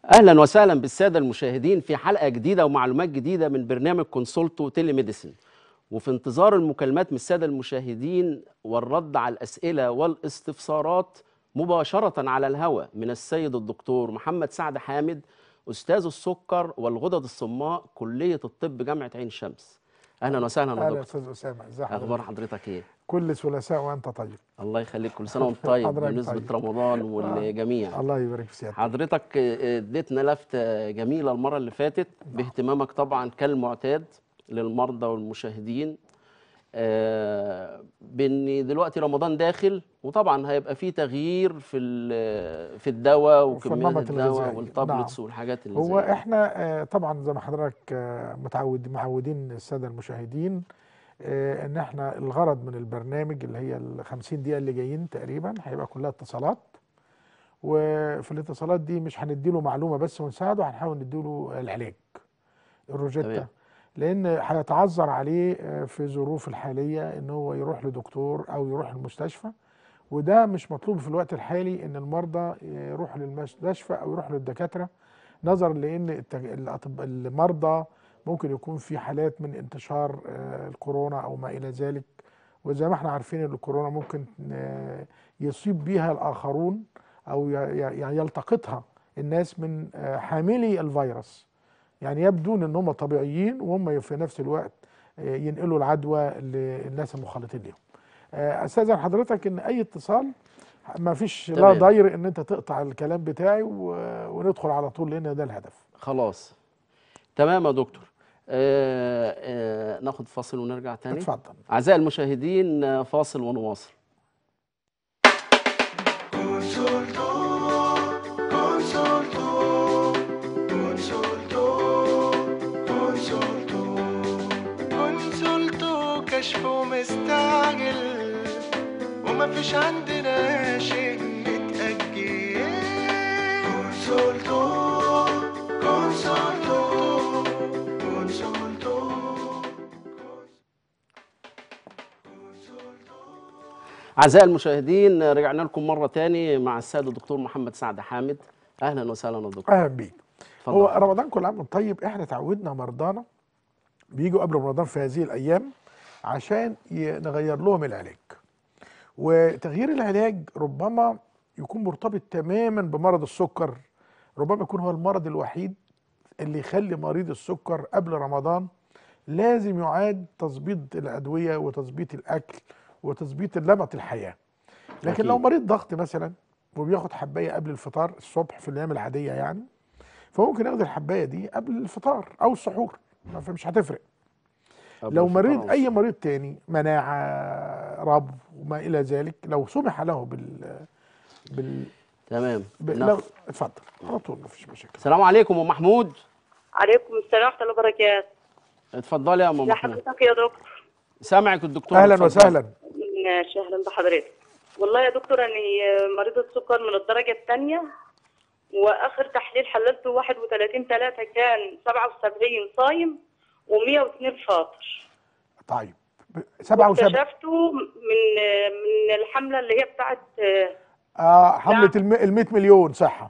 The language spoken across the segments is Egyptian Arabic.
اهلا وسهلا بالساده المشاهدين في حلقه جديده ومعلومات جديده من برنامج كونسولتو تيلي ميديسن وفي انتظار المكالمات من الساده المشاهدين والرد على الاسئله والاستفسارات مباشره على الهواء من السيد الدكتور محمد سعد حامد استاذ السكر والغدد الصماء كليه الطب جامعه عين شمس اهلا وسهلا يا اهلا دكتور استاذ اسامه ازي اخبار حضرتك حضرتك ايه كل ثلاثاء وانت طيب الله يخليك كل سنه وانت طيب حضرتك بمناسبه طيب. رمضان والجميع الله يبارك في سيادتك حضرتك اديتنا لفتة جميلة المرة اللي فاتت باهتمامك طبعا كالمعتاد للمرضى والمشاهدين آه، بان دلوقتي رمضان داخل وطبعا هيبقى في تغيير في ال- في الدواء وفي وكميات النمط الدواء الغذائي. والتابلتس والحاجات اللي هو زي دي. احنا آه، طبعا زي ما حضرتك آه، متعود معودين الساده المشاهدين آه، ان احنا الغرض من البرنامج اللي هي ال 50 دقيقه اللي جايين تقريبا هيبقى كلها اتصالات وفي الاتصالات دي مش هنديله معلومه بس ونساعده هنحاول نديله العلاج الروجيتا تمام. لان هيتعذر عليه آه، في ظروف الحاليه ان هو يروح لدكتور او يروح المستشفى وده مش مطلوب في الوقت الحالي ان المرضى يروحوا للمستشفى او يروحوا للدكاتره نظرا لان التج- الأطب- المرضى ممكن يكون في حالات من انتشار آه، الكورونا او ما الى ذلك وزي ما احنا عارفين ان الكورونا ممكن آه، يصيب بيها الاخرون او ي- ي- يعني يلتقطها الناس من آه، حاملي الفيروس يعني يبدون ان هم طبيعيين وهم في نفس الوقت آه، ينقلوا العدوى للناس المخالطين ليهم آه، استاذن حضرتك ان اي اتصال ما فيش لا تمام. ضير ان انت تقطع الكلام بتاعي و- وندخل على طول لان ده الهدف خلاص تمام يا دكتور آه، آه، ناخد فاصل ونرجع تاني اتفضل أعزائي المشاهدين آه، فاصل ونواصل كونسولتو كشف ومستعجل ومفيش عندنا شيء متأجل كونسولتو كونسولتو كونسولتو أعزائي المشاهدين آه، رجعنا لكم مرة تاني مع السيد الدكتور محمد سعد حامد أهلا وسهلا يا دكتور اهلا بيك اتفضل. هو رمضان كل عام وانت طيب احنا تعودنا مرضانا بيجوا قبل رمضان في هذه الايام عشان ي- نغير لهم العلاج وتغيير العلاج ربما يكون مرتبط تماما بمرض السكر ربما يكون هو المرض الوحيد اللي يخلي مريض السكر قبل رمضان لازم يعاد تظبيط الادويه وتظبيط الاكل وتظبيط نمط الحياه لكن أكيد. لو مريض ضغط مثلا وبياخد حبايه قبل الفطار الصبح في الايام العاديه يعني فممكن ياخد الحبايه دي قبل الفطار او السحور ما في- مش هتفرق قبل لو الفطار مريض أو اي السحور. مريض تاني مناعه ربو وما الى ذلك لو سمح له بال بال تمام ب... ناخد- لو اتفضل على طول مفيش مشاكل السلام عليكم ام محمود عليكم السلام ورحمة الله وبركاته اتفضلي يا ام يا محمود حضرتك يا دكتور سامعك الدكتور اهلا اتفضلي. وسهلا ماشي أهلا بحضرتك والله يا دكتور أنا مريضة سكر من الدرجة الثانية وآخر تحليل حللته 31 3 كان 77 صايم و102 فاطر طيب ب- سبعة وسبعة اكتشفته من من الحملة اللي هي بتاعت آه حملة نعم. الم... ال 100 مليون صحة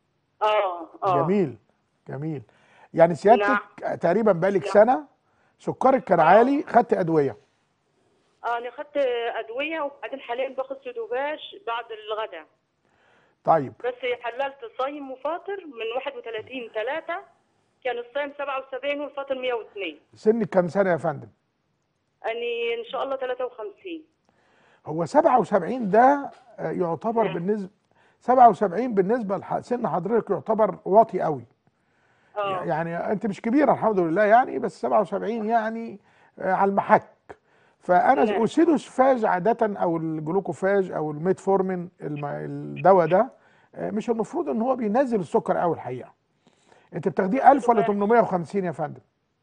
اه اه جميل جميل يعني سيادتك تقريبا بقالك نعم. سنة سكرك كان آه. عالي خدت أدوية اه انا خدت ادويه وبعدين حاليا باخد سودوباش بعد الغداء طيب بس حللت صايم وفاطر من 31 3 كان الصايم 77 والفاطر 102 سنك كام سنة يا فندم؟ اني ان شاء الله 53 هو 77 ده آه، يعتبر نعم. بالنسبة 77 بالنسبة لسن حضرتك يعتبر واطي قوي اه يعني انت مش كبيره الحمد لله يعني بس 77 يعني آه، على المحك فانا نعم. السيدوسفاج عاده او الجلوكوفاج او الميتفورمين الم- الدواء ده آه، مش المفروض ان هو بينزل السكر قوي الحقيقه انت بتاخديه 1000 ولا 850 يا فندم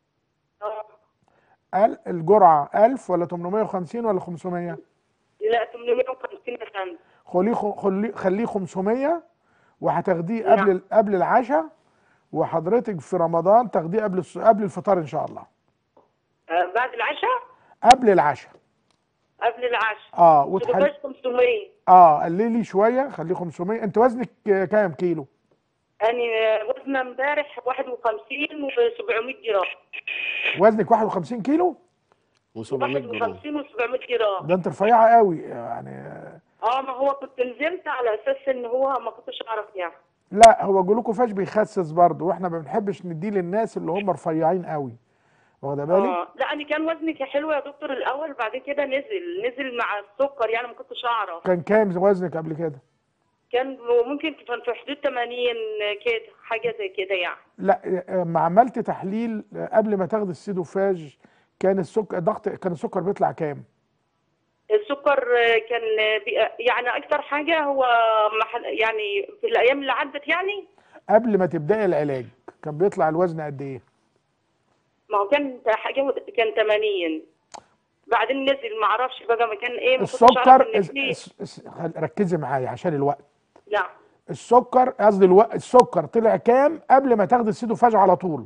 اه قال الجرعه 1000 ولا 850 ولا 500 لا 850 يا فندم خليه خ- خليه خليه 500 وهتاخديه نعم. قبل ال- قبل العشاء وحضرتك في رمضان تاخديه قبل الس- قبل الفطار ان شاء الله آه بعد العشاء قبل العشاء قبل العشاء اه وتحل سودوباش 500 اه قللي شويه خليه 500 انت وزنك آه، كام كيلو انا وزنه امبارح 51 و700 جرام وزنك 51 كيلو و700 جرام 51 و700 جرام ده انت رفيعه قوي يعني اه ما هو كنت نزلت على اساس ان هو ما كنتش اعرف يعني لا هو جلوكوفاج بيخسس برضه واحنا ما بنحبش نديه للناس اللي هم رفيعين قوي واخده بالك اه لا انا كان وزني كان حلو يا دكتور الاول بعد كده نزل نزل مع السكر يعني ما كنتش اعرف كان كام وزنك قبل كده كان ممكن كان في حدود 80 كده حاجه زي كده يعني لا ما عملت تحليل قبل ما تاخد السيدوفاج كان السكر ضغط كان السكر بيطلع كام السكر كان بي- يعني اكتر حاجه هو محل يعني في الايام اللي عدت يعني قبل ما تبداي العلاج كان بيطلع الوزن قد ايه ما هو كان حاجه كان 80 بعدين نزل ما اعرفش بقى مكان ايه ما كنتش اعرف السكر ان اس- في اس- اس- خل- ركزي معايا عشان الوقت لا السكر قصدي الوقت السكر طلع كام قبل ما تاخد السيدوفاج على طول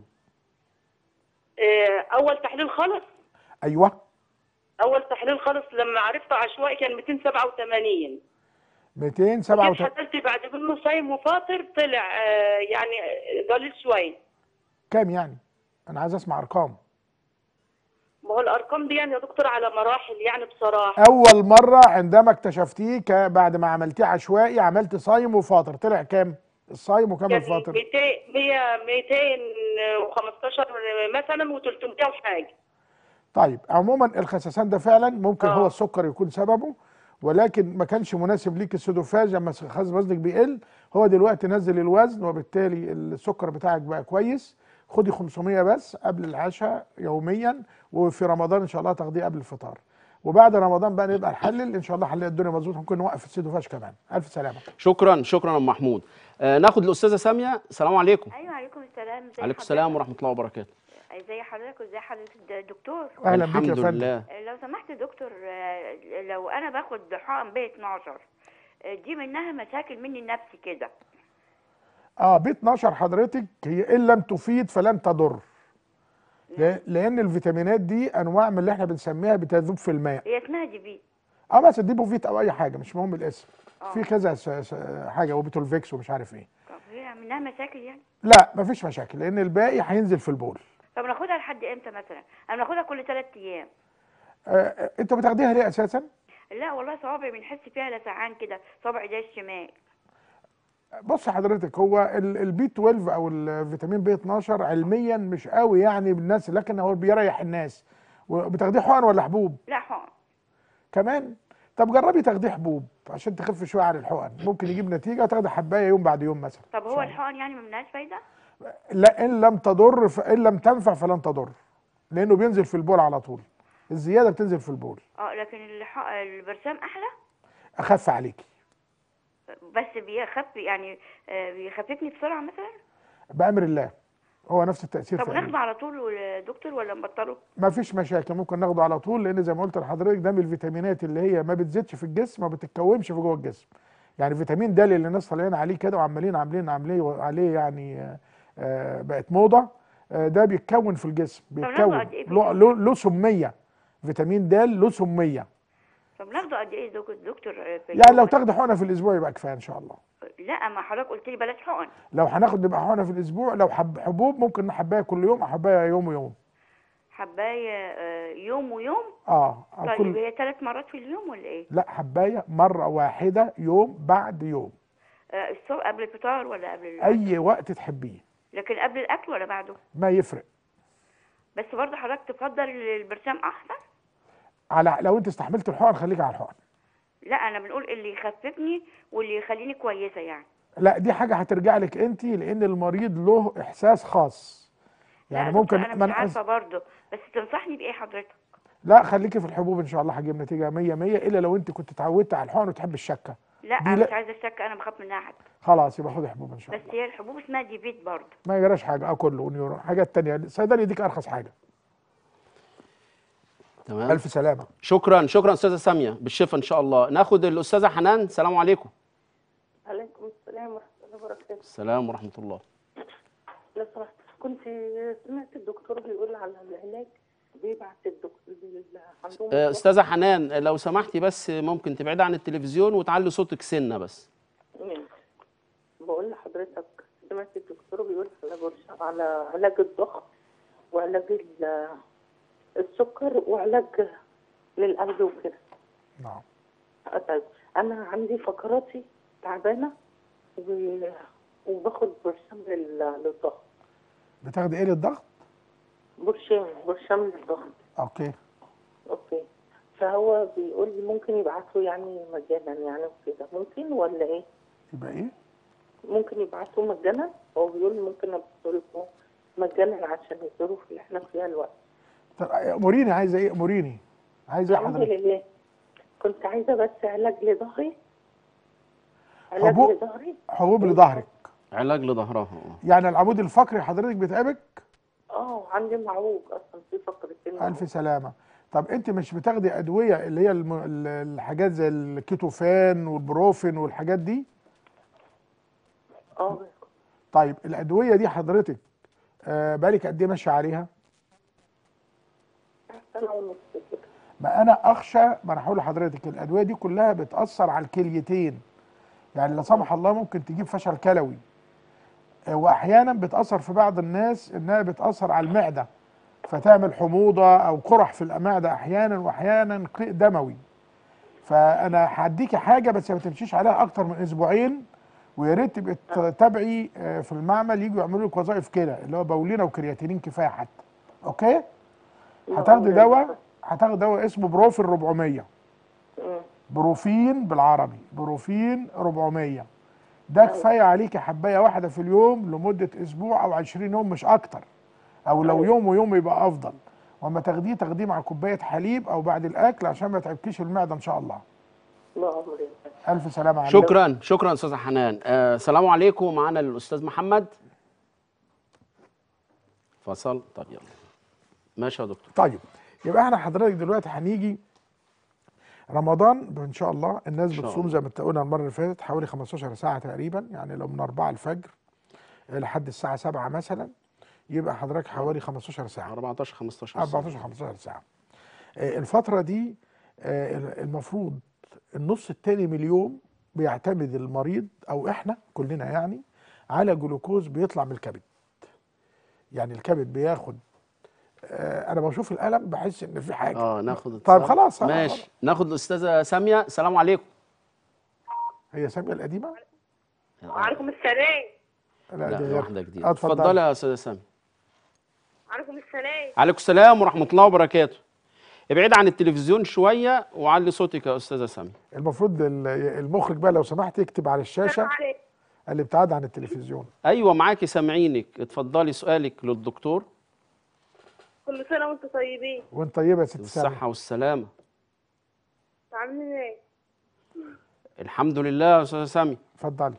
آه، اول تحليل خالص ايوه اول تحليل خالص لما عرفته عشوائي كان 287 جيت 237 حللت بعد منه صايم وفاطر طلع آه، يعني قليل شويه كام يعني انا عايز اسمع ارقام ما هو الارقام دي يعني يا دكتور على مراحل يعني بصراحه اول مره عندما اكتشفتيه ك- بعد ما عملتيه عشوائي عملت صايم وفاطر طلع كام الصايم وكام كان الفاطر 200 100 215 مثلا و300 وحاجه طيب عموما الخسسان ده فعلا ممكن آه. هو السكر يكون سببه ولكن ما كانش مناسب ليك السودوفاج لما خز وزنك بيقل هو دلوقتي نزل الوزن وبالتالي السكر بتاعك بقى كويس خدي 500 بس قبل العشاء يوميا وفي رمضان ان شاء الله تاخديه قبل الفطار وبعد رمضان بقى نبقى نحلل ان شاء الله حلل الدنيا مظبوط ممكن نوقف السودوفاج كمان الف سلامه شكرا شكرا يا أم محمود آه ناخد الاستاذه ساميه السلام عليكم ايوه عليكم السلام ازي عليكم السلام ورحمه الله وبركاته ازي حضرتك وازي حضرتك الدكتور اهلا بيك يا الحمد فندم لله لو سمحت يا دكتور آه، لو انا باخد حقن ب 12 آه، دي منها مشاكل مني نفسي كده اه ب 12 حضرتك هي ان لم تفيد فلن تضر لا- لان الفيتامينات دي انواع من اللي احنا بنسميها بتذوب في الماء هي اسمها دي بي اه بس دي بوفيت او اي حاجه مش مهم الاسم آه. في كذا س- س- حاجه وبتولفيكس ومش عارف ايه طب هي منها مشاكل يعني لا مفيش مشاكل لان الباقي هينزل في البول طب ناخدها لحد امتى مثلا انا باخدها كل ثلاث ايام آه آه، انت بتاخديها ليه اساسا لا والله صوابعي بنحس فيها لسعان كده صابع ده الشمال بص حضرتك هو البي 12 او الفيتامين بي 12 علميا مش قوي يعني بالناس لكن هو بيريح الناس وبتاخديه حقن ولا حبوب لا حقن كمان طب جربي تاخديه حبوب عشان تخف شويه عن الحقن ممكن يجيب نتيجه وتاخدي حبايه يوم بعد يوم مثلا طب هو الحقن يعني ما منهاش فايده لا ان لم تضر ف... ان لم تنفع فلن تضر لانه بينزل في البول على طول الزياده بتنزل في البول اه لكن الحق... البرسام احلى اخف عليكي بس بيخف يعني آه، بيخففني بسرعه مثلا بامر الله هو نفس التاثير طب تقريبا ناخده على طول يا دكتور ولا نبطله ما فيش مشاكل ممكن ناخده على طول لان زي ما قلت لحضرتك ده من الفيتامينات اللي هي ما بتزيدش في الجسم ما بتتكونش في جوه الجسم يعني فيتامين د اللي الناس طالعين عليه كده وعمالين عاملين عاملين عليه يعني آه، آه، بقت موضه آه، ده بيتكون في الجسم ناخده بيتكون قد إيه في له اليوم؟ له- له سميه فيتامين د له سميه طب ناخده قد ايه دك- دكتور آه، في يعني لو اليوم؟ تاخدي حقنه في الاسبوع يبقى كفايه ان شاء الله لا ما حضرتك قلت لي بلاش حقن لو هناخد نبقى حقنه في الاسبوع لو حب حبوب ممكن حبايه كل يوم او حبايه يوم ويوم حبايه آه، يوم ويوم اه او طيب كل هي ثلاث مرات في اليوم ولا ايه لا حبايه مره واحده يوم بعد يوم آه، الصبح قبل الفطار ولا قبل ال... اي وقت تحبيه لكن قبل الاكل ولا بعده ما يفرق بس برضه حضرتك تفضل البرسام احسن على لو انت استحملت الحقن خليك على الحقن لا انا بنقول اللي يخففني واللي يخليني كويسه يعني لا دي حاجه هترجع لك انت لان المريض له احساس خاص لا يعني يا دكتور ممكن انا ما مش نحس- عارفه برضه بس تنصحني بايه حضرتك لا خليكي في الحبوب ان شاء الله هجيب نتيجه 100 100 الا لو انت كنت اتعودت على الحقن وتحب الشكه لا دي انا لا. مش عايزه الشك انا بخاف منها حتى خلاص يبقى خدي حبوب ان شاء بس الله هي الحبوب اسمها ديفيت برضه ما يجراش حاجه اه كله ونيورو حاجات تانية الصيدلي يديك ارخص حاجه تمام الف سلامه شكرا شكرا استاذه ساميه بالشفاء ان شاء الله ناخد الاستاذه حنان السلام عليكم عليكم السلام ورحمة الله وبركاته السلام ورحمه الله لو سمحت كنت سمعت الدكتور بيقول على العلاج بيبعت الدكتور عندهم آه، استاذه حنان لو سمحتي بس ممكن تبعدي عن التلفزيون وتعلي صوتك سنه بس ماشي بقول لحضرتك سمعت الدكتور بيقول على برشا على علاج الضغط وعلاج ال- السكر وعلاج للقلب وكده نعم طيب انا عندي فقراتي تعبانه و... وباخد برشام لل- للضغط بتاخدي ايه للضغط برشام برشام للضغط اوكي اوكي فهو بيقول لي ممكن يبعتوا يعني مجانا يعني وكده ممكن ولا ايه يبقى ايه ممكن يبعتوا مجانا هو بيقول لي ممكن ابعتوا لكم مجانا عشان الظروف اللي احنا فيها الوقت طب اموريني عايزه ايه اموريني عايزه ايه الحمد حضرتك لله كنت عايزه بس علاج لظهري علاج حبوب؟ لظهري حبوب لظهرك علاج لظهرها اه يعني العمود الفقري حضرتك بيتعبك اه عندي معوج اصلا في فقرتين الف سلامه طب انت مش بتاخدي ادويه اللي هي الم... ال- الحاجات زي الكيتوفان والبروفين والحاجات دي اه طيب الادويه دي حضرتك آه بالك قد ايه ماشيه عليها سنه ونص كده ما انا اخشى ما انا هقول لحضرتك الادويه دي كلها بتاثر على الكليتين يعني لا سمح الله ممكن تجيب فشل كلوي آه، واحيانا بتاثر في بعض الناس انها بتاثر على المعده فتعمل حموضه او قرح في المعده احيانا واحيانا قيء دموي فانا هديكي حاجه بس ما تمشيش عليها اكتر من اسبوعين ويا ريت تبقي تتابعي آه، في المعمل يجوا يعملوا لك وظائف كلى اللي هو بولينا وكرياتينين كفايه حتى اوكي هتاخدي دواء هتاخدي دواء اسمه بروفين 400 مم. بروفين بالعربي بروفين 400 ده كفايه عليكي حبايه واحده في اليوم لمده اسبوع او 20 يوم مش اكتر او لو يوم ويوم يبقى افضل واما تاخديه تاخديه مع كوبايه حليب او بعد الاكل عشان ما تعبكيش المعده ان شاء الله لا عمري الف سلامه عليك شكرا شكرا استاذه حنان آه السلام عليكم معانا الاستاذ محمد فصل طب يلا ماشي يا دكتور طيب يبقى احنا حضرتك دلوقتي هنيجي رمضان ان شاء الله الناس شاء بتصوم الله. زي ما اتفقنا المره اللي فاتت حوالي 15 ساعه تقريبا يعني لو من 4 الفجر لحد الساعه 7 مثلا يبقى حضرتك حوالي 15 ساعه 14 15 سنة. 14 15 ساعه آه، الفتره دي آه، المفروض النص التاني من اليوم بيعتمد المريض او احنا كلنا يعني على جلوكوز بيطلع من الكبد يعني الكبد بياخد آه، انا بشوف الالم بحس ان في حاجه اه ناخد طيب اتصال. خلاص، آه، ماشي ناخد الاستاذه ساميه السلام عليكم هي ساميه القديمه وعليكم السلام لا دي دي غير. واحده جديده آه، اتفضلي يا استاذه ساميه وعليكم السلام عليكم السلام ورحمه الله وبركاته ابعد عن التلفزيون شويه وعلي صوتك يا استاذه ساميه المفروض ال- المخرج بقى لو سمحت يكتب على الشاشه عليك الابتعاد عن التلفزيون ايوه معاكي سامعينك اتفضلي سؤالك للدكتور كل سنه وانتم طيبين وانت طيبه يا ست ساميه بالصحه والسلامه عاملين ايه الحمد لله يا استاذه ساميه اتفضلي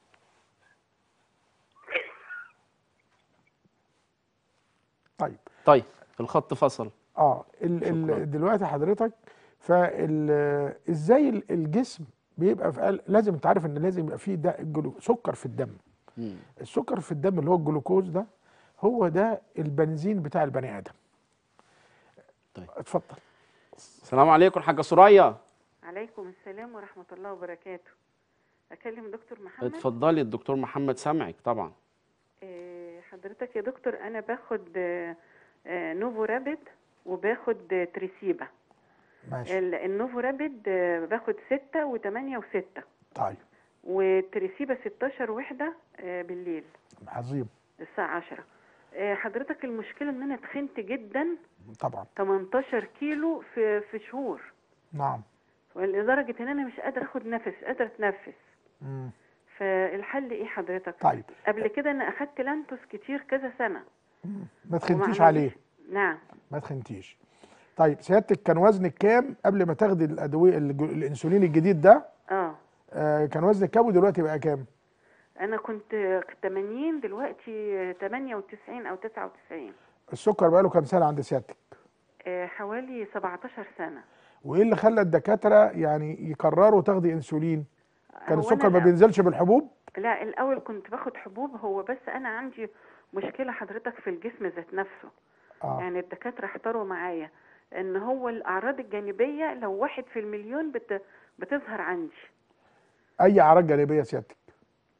طيب طيب الخط فصل اه ال شكراً. ال دلوقتي حضرتك فال ازاي ال- الجسم بيبقى في قل- لازم انت عارف ان لازم يبقى فيه ده الجلو سكر في الدم مم. السكر في الدم اللي هو الجلوكوز ده هو ده البنزين بتاع البني ادم طيب. اتفضل السلام عليكم حاجه سوريا عليكم السلام ورحمة الله وبركاته أكلم دكتور محمد اتفضلي الدكتور محمد سامعك طبعا آه، حضرتك يا دكتور أنا باخد آه، آه، نوفو رابد وباخد آه، تريسيبا ماشي ال- النوفو رابد آه، باخد ستة وتمانية وستة طيب والتريسيبا 16 وحدة آه، بالليل عظيم الساعة 10 آه، حضرتك المشكلة إن أنا تخنت جدا طبعا 18 كيلو في في شهور نعم لدرجة إن أنا مش قادرة آخد نفس قادرة أتنفس مم. فالحل إيه حضرتك؟ طيب قبل كده انا اخدت لانتوس كتير كذا سنه ما تخنتيش وما عليه عملتش- نعم ما تخنتيش طيب سيادتك كان وزنك كام قبل ما تاخدي الادويه الج- الانسولين الجديد ده اه آه كان وزنك كام ودلوقتي بقى كام انا كنت 80 دلوقتي 98 او 99 السكر بقى له كام سنه عند سيادتك آه، حوالي 17 سنه وايه اللي خلى الدكاتره يعني يقرروا تاخدي انسولين كان هو السكر أنا ما لا- بينزلش بالحبوب لا الاول كنت باخد حبوب هو بس انا عندي مشكله حضرتك في الجسم ذات نفسه اه يعني الدكاتره احتاروا معايا ان هو الاعراض الجانبيه لو واحد في المليون بت... بتظهر عندي اي اعراض جانبيه سيادتك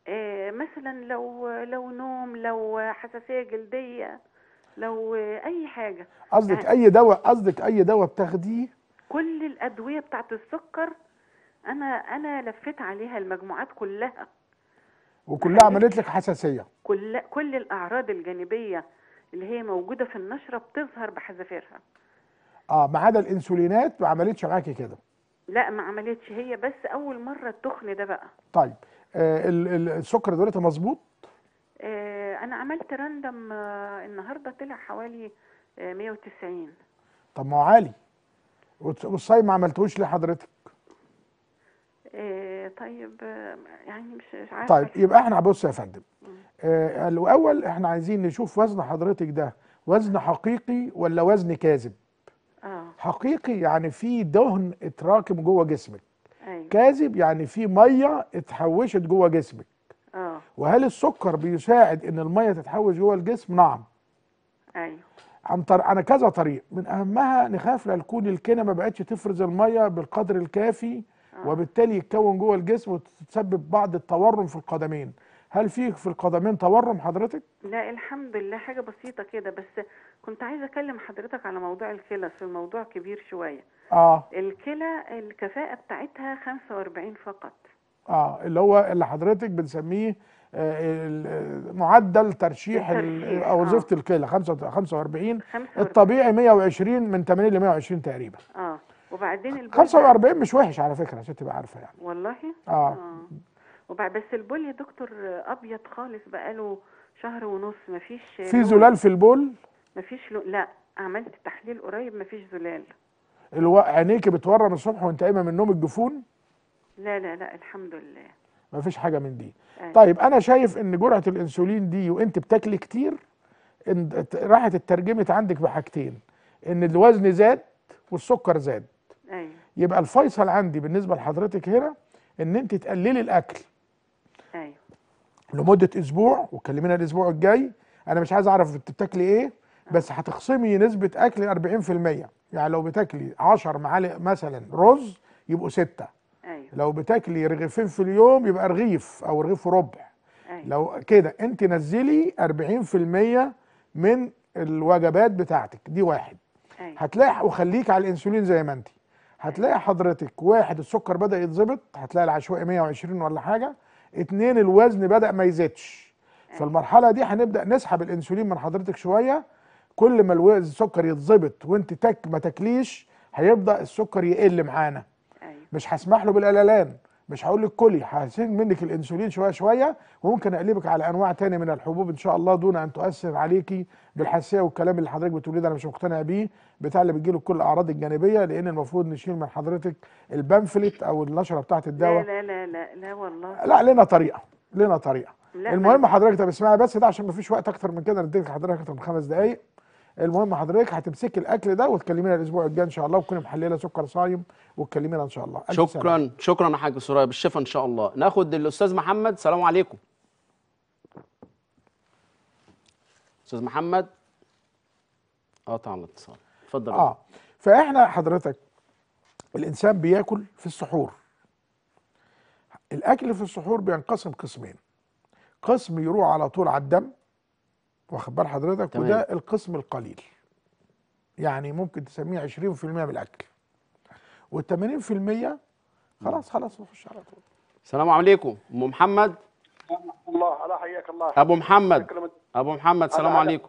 آه، مثلا لو لو نوم لو حساسيه جلديه لو آه، اي حاجه قصدك يعني- اي دواء قصدك اي دواء بتاخديه كل الادويه بتاعت السكر انا انا لفيت عليها المجموعات كلها وكلها عملت لك حساسيه كل كل الاعراض الجانبيه اللي هي موجوده في النشره بتظهر بحذافيرها اه ما عدا الانسولينات ما عملتش معاكي كده لا ما عملتش هي بس اول مره التخن ده بقى طيب آه ال- ال- السكر دلوقتي مظبوط آه، انا عملت راندم آه، النهارده طلع حوالي آه، 190 طب ما هو عالي والص- والصايم ما عملتهوش ليه حضرتك آه، طيب آه، يعني مش مش عارفه طيب يبقى احنا بص يا فندم آه الاول احنا عايزين نشوف وزن حضرتك ده وزن حقيقي ولا وزن كاذب اه حقيقي يعني في دهن اتراكم جوه جسمك ايوه كاذب يعني في ميه اتحوشت جوه جسمك اه وهل السكر بيساعد ان الميه تتحوش جوه الجسم نعم ايوه عن طر... عن كذا طريق من اهمها نخاف لا تكون الكلى ما بقتش تفرز الميه بالقدر الكافي وبالتالي يتكون جوه الجسم وتسبب بعض التورم في القدمين هل في في القدمين تورم حضرتك لا الحمد لله حاجه بسيطه كده بس كنت عايزه اكلم حضرتك على موضوع الكلى في الموضوع كبير شويه اه الكلى الكفاءه بتاعتها 45 فقط اه اللي هو اللي حضرتك بنسميه آه، ال- آه، معدل ترشيح ال- الترشيح، او آه. وظيفه الكلى 45 45 الطبيعي 120 من 80 ل 120 تقريبا اه وبعدين البول 45 مش وحش على فكره عشان تبقى عارفه يعني والله اه وبعد بس البول يا دكتور ابيض خالص بقاله شهر ونص مفيش في لون. زلال في البول مفيش لون لا عملت تحليل قريب مفيش زلال الو... عينيكي بتورم الصبح وانت قايمه من النوم الجفون لا لا لا الحمد لله ما فيش حاجه من دي أيوة. طيب انا شايف ان جرعه الانسولين دي وانت بتاكلي كتير ان راحت اترجمت عندك بحاجتين ان الوزن زاد والسكر زاد ايوه يبقى الفيصل عندي بالنسبه لحضرتك هنا ان انت تقللي الاكل ايوه لمده اسبوع وكلمينا الاسبوع الجاي انا مش عايز اعرف انت بتاكلي ايه بس هتخصمي نسبه اكل 40% يعني لو بتاكلي 10 معالق مثلا رز يبقوا 6 ايوه لو بتاكلي رغيفين في اليوم يبقى رغيف او رغيف وربع ايوه لو كده انت نزلي 40% من الوجبات بتاعتك دي واحد ايوه هتلاقي وخليك على الانسولين زي ما انت هتلاقي حضرتك واحد السكر بدأ يتظبط هتلاقي العشوائي 120 ولا حاجة اتنين الوزن بدأ ما يزيدش في المرحلة دي هنبدأ نسحب الانسولين من حضرتك شوية كل ما الوزن السكر يتظبط وانت تك ما تاكليش هيبدأ السكر يقل معانا ايوه مش هسمح له بالقلالان مش هقول لك كلي هشيل منك الانسولين شويه شويه وممكن اقلبك على انواع تانية من الحبوب ان شاء الله دون ان تؤثر عليكي بالحساسيه والكلام اللي حضرتك بتقوليه ده انا مش مقتنع بيه بتاع اللي بتجيله كل الاعراض الجانبيه لان المفروض نشيل من حضرتك البامفلت او النشره بتاعت لا الدواء لا لا لا لا والله لا لنا طريقه لنا طريقه لا المهم ما- حضرتك طب اسمعي بس ده عشان مفيش وقت اكتر من كده نديك لحضرتك اكتر من خمس دقائق المهم حضرتك هتمسكي الاكل ده وتكلمينا الاسبوع الجاي ان شاء الله وتكوني محلله سكر صايم وتكلمينا ان شاء الله ألف سلامة. شكرا شكرا يا حاج سرايا بالشفا ان شاء الله ناخد الاستاذ محمد السلام عليكم استاذ محمد قطع الاتصال اتفضل يا اه فاحنا حضرتك الانسان بياكل في السحور الاكل في السحور بينقسم قسمين قسم يروح على طول على الدم واخد بال حضرتك تمام. وده القسم القليل يعني ممكن تسميه 20% من الاكل وال80% خلاص خلاص نخش على طول السلام عليكم ام محمد الله الله حياك الله ابو محمد أكرمك. ابو محمد السلام هلا. عليكم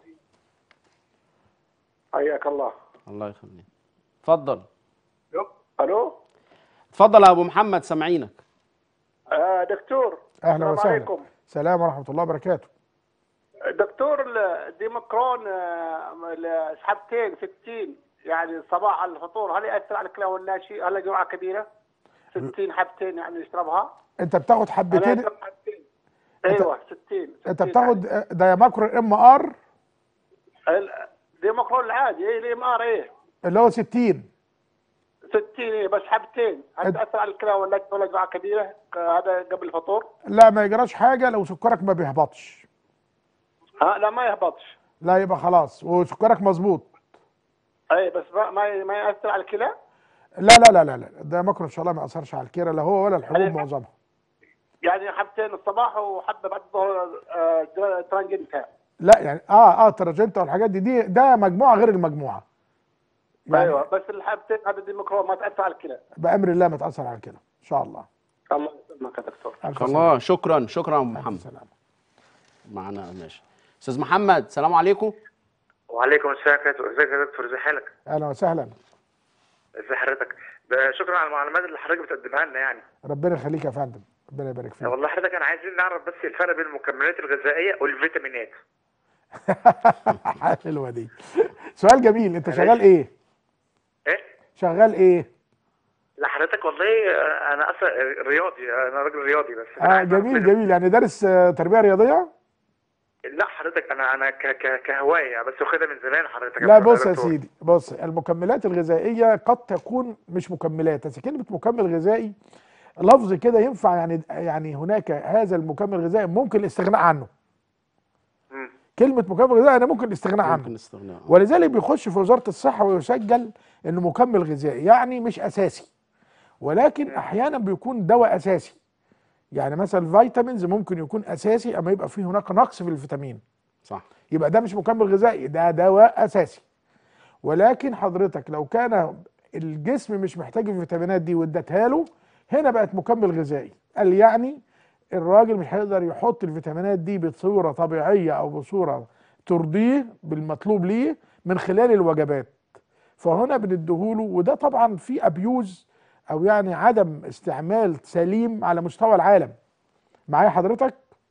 حياك الله الله يخليك اتفضل الو اتفضل يا ابو محمد سامعينك آه دكتور اهلا السلام وسهلا عليكم سلام ورحمه الله وبركاته دكتور ال- ديمكرون آه، السحبتين 60 يعني صباح على الفطور هل ياثر على الكلى ولا شيء؟ هل جرعه كبيره؟ 60 حبتين يعني يشربها؟ انت بتاخد هل حبتين يشرب حبتين؟ ايوه 60 انت 60 بتاخد دايماكرو ام ار ال- ديمكرون العادي اي الام ار ايه اللي هو 60 60 ايه بس حبتين هل أنت- تاثر على الكلى ولا ولا جرعه كبيره؟ ك- هذا قبل الفطور؟ لا ما يجراش حاجه لو سكرك ما بيهبطش ها لا ما يهبطش لا يبقى خلاص وسكرك مظبوط اي بس ما ما ما ياثر على الكلى؟ لا لا لا لا لا ده ماكرو ان شاء الله ما ياثرش على الكيره لا هو ولا الحبوب أنا- معظمها يعني حبتين الصباح وحبه بعد الظهر آه، ترانجنتا لا يعني اه اه تراجنتا والحاجات دي دي ده مجموعه غير المجموعه يعني ايوه بس الحبتين هذا الديمقراط ما تاثر على الكلى بامر الله ما تاثر على كده ان شاء الله الله يسلمك يا دكتور ألف الله شكرا شكرا يا أبو سلامة. محمد ألف سلامة. معنا ماشي استاذ محمد سلام عليكم وعليكم السلام ورحمة الله ازيك يا دكتور ازي حالك؟ اهلا وسهلا ازي حضرتك؟ ب- شكرا على المعلومات اللي حضرتك بتقدمها لنا يعني ربنا يخليك يا فندم ربنا يبارك فيك والله حضرتك انا عايزين نعرف بس الفرق بين المكملات الغذائية والفيتامينات حلوه دي سؤال جميل انت شغال ايه ايه؟ شغال ايه لا حضرتك والله آه، انا اصلا رياضي انا راجل رياضي بس أنا اه عايز أعرف جميل بين- جميل يعني دارس آه، تربيه رياضيه لا حضرتك انا انا ك ك كهواية بس واخدها من زمان حضرتك لا يا بص يا دكتور. سيدي بص المكملات الغذائيه قد تكون مش مكملات بس كلمه مكمل غذائي لفظ كده ينفع يعني يعني هناك هذا المكمل الغذائي ممكن الاستغناء عنه مم. كلمه مكمل غذائي انا ممكن الاستغناء عنه ممكن استغناء ولذلك بيخش في وزاره الصحه ويسجل انه مكمل غذائي يعني مش اساسي ولكن احيانا بيكون دواء اساسي يعني مثلا فيتامينز ممكن يكون اساسي اما يبقى فيه هناك نقص في الفيتامين صح يبقى ده مش مكمل غذائي ده دواء اساسي ولكن حضرتك لو كان الجسم مش محتاج الفيتامينات دي واديتها له هنا بقت مكمل غذائي قال يعني الراجل مش هيقدر يحط الفيتامينات دي بصوره طبيعيه او بصوره ترضيه بالمطلوب ليه من خلال الوجبات فهنا بنديهوله وده طبعا في ابيوز او يعني عدم استعمال سليم على مستوى العالم معايا حضرتك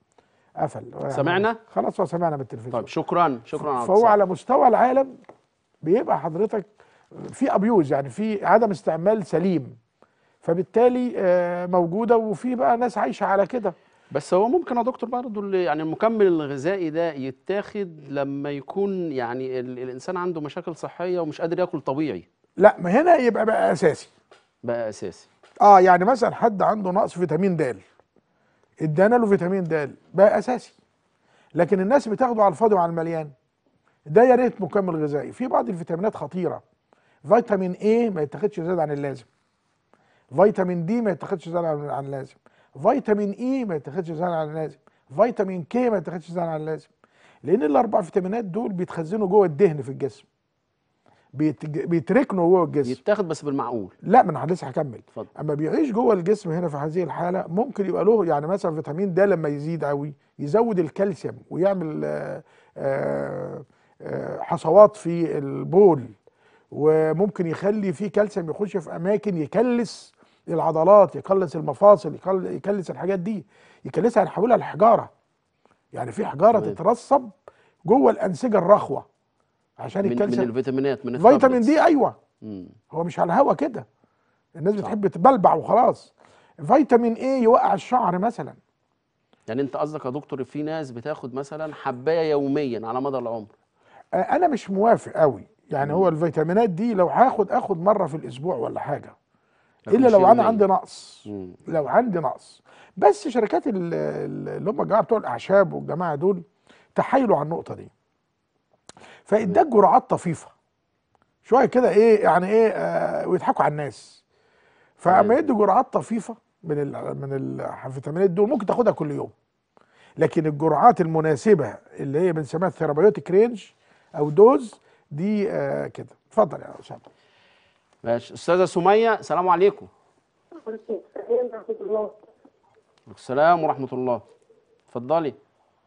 قفل سمعنا؟ خلاص هو سمعنا بالتلفزيون طيب شكرا شكرا على فهو الاتصال. على مستوى العالم بيبقى حضرتك في ابيوز يعني في عدم استعمال سليم فبالتالي آه، موجوده وفي بقى ناس عايشه على كده بس هو ممكن يا دكتور برضه اللي- يعني المكمل الغذائي ده يتاخد لما يكون يعني ال- الانسان عنده مشاكل صحيه ومش قادر ياكل طبيعي لا ما هنا يبقى بقى اساسي بقى اساسي اه يعني مثلا حد عنده نقص فيتامين د ادانا له فيتامين د بقى اساسي لكن الناس بتاخده على الفاضي وعلى المليان ده يا ريت مكمل غذائي في بعض الفيتامينات خطيره فيتامين ايه ما يتاخدش زياده عن اللازم فيتامين دي ما يتاخدش زياده عن عن اللازم فيتامين اي ما يتاخدش زياده عن اللازم فيتامين كي ما يتاخدش زياده عن اللازم لان الاربع فيتامينات دول بيتخزنوا جوه الدهن في الجسم بيتج- بيتركنوا جوه الجسم يتاخد بس بالمعقول لا ما انا لسه هكمل اتفضل. اما بيعيش جوه الجسم هنا في هذه الحاله ممكن يبقى له يعني مثلا فيتامين د لما يزيد قوي يزود الكالسيوم ويعمل آه، آه، آه، حصوات في البول وممكن يخلي في كالسيوم يخش في اماكن يكلس العضلات يكلس المفاصل يكل- يكلس الحاجات دي يكلسها يحولها لحجاره يعني في حجاره تمام. تترسب جوه الانسجه الرخوه عشان من, من الكالسيوم الفيتامينات من فيتامين التابلتس. دي ايوه مم. هو مش على الهوا كده الناس بتحب تبلبع وخلاص فيتامين ايه يوقع الشعر مثلا يعني انت قصدك يا دكتور في ناس بتاخد مثلا حبايه يوميا على مدى العمر آه، انا مش موافق قوي يعني هو الفيتامينات دي لو هاخد اخد مره في الاسبوع ولا حاجه لكن الا مش لو انا يومياً. عندي نقص مم. لو عندي نقص بس شركات ال- ال- اللي هم الجماعه بتوع الاعشاب والجماعه دول تحايلوا على النقطه دي فاداك جرعات طفيفه شويه كده ايه يعني ايه آه ويضحكوا على الناس فاما تمام. يدوا جرعات طفيفه من ال من الفيتامينات دول ممكن تاخدها كل يوم لكن الجرعات المناسبه اللي هي بنسميها الثيرابيوتيك رينج او دوز دي آه كده اتفضل يا اسامه ماشي استاذه سميه السلام عليكم السلام ورحمه الله اتفضلي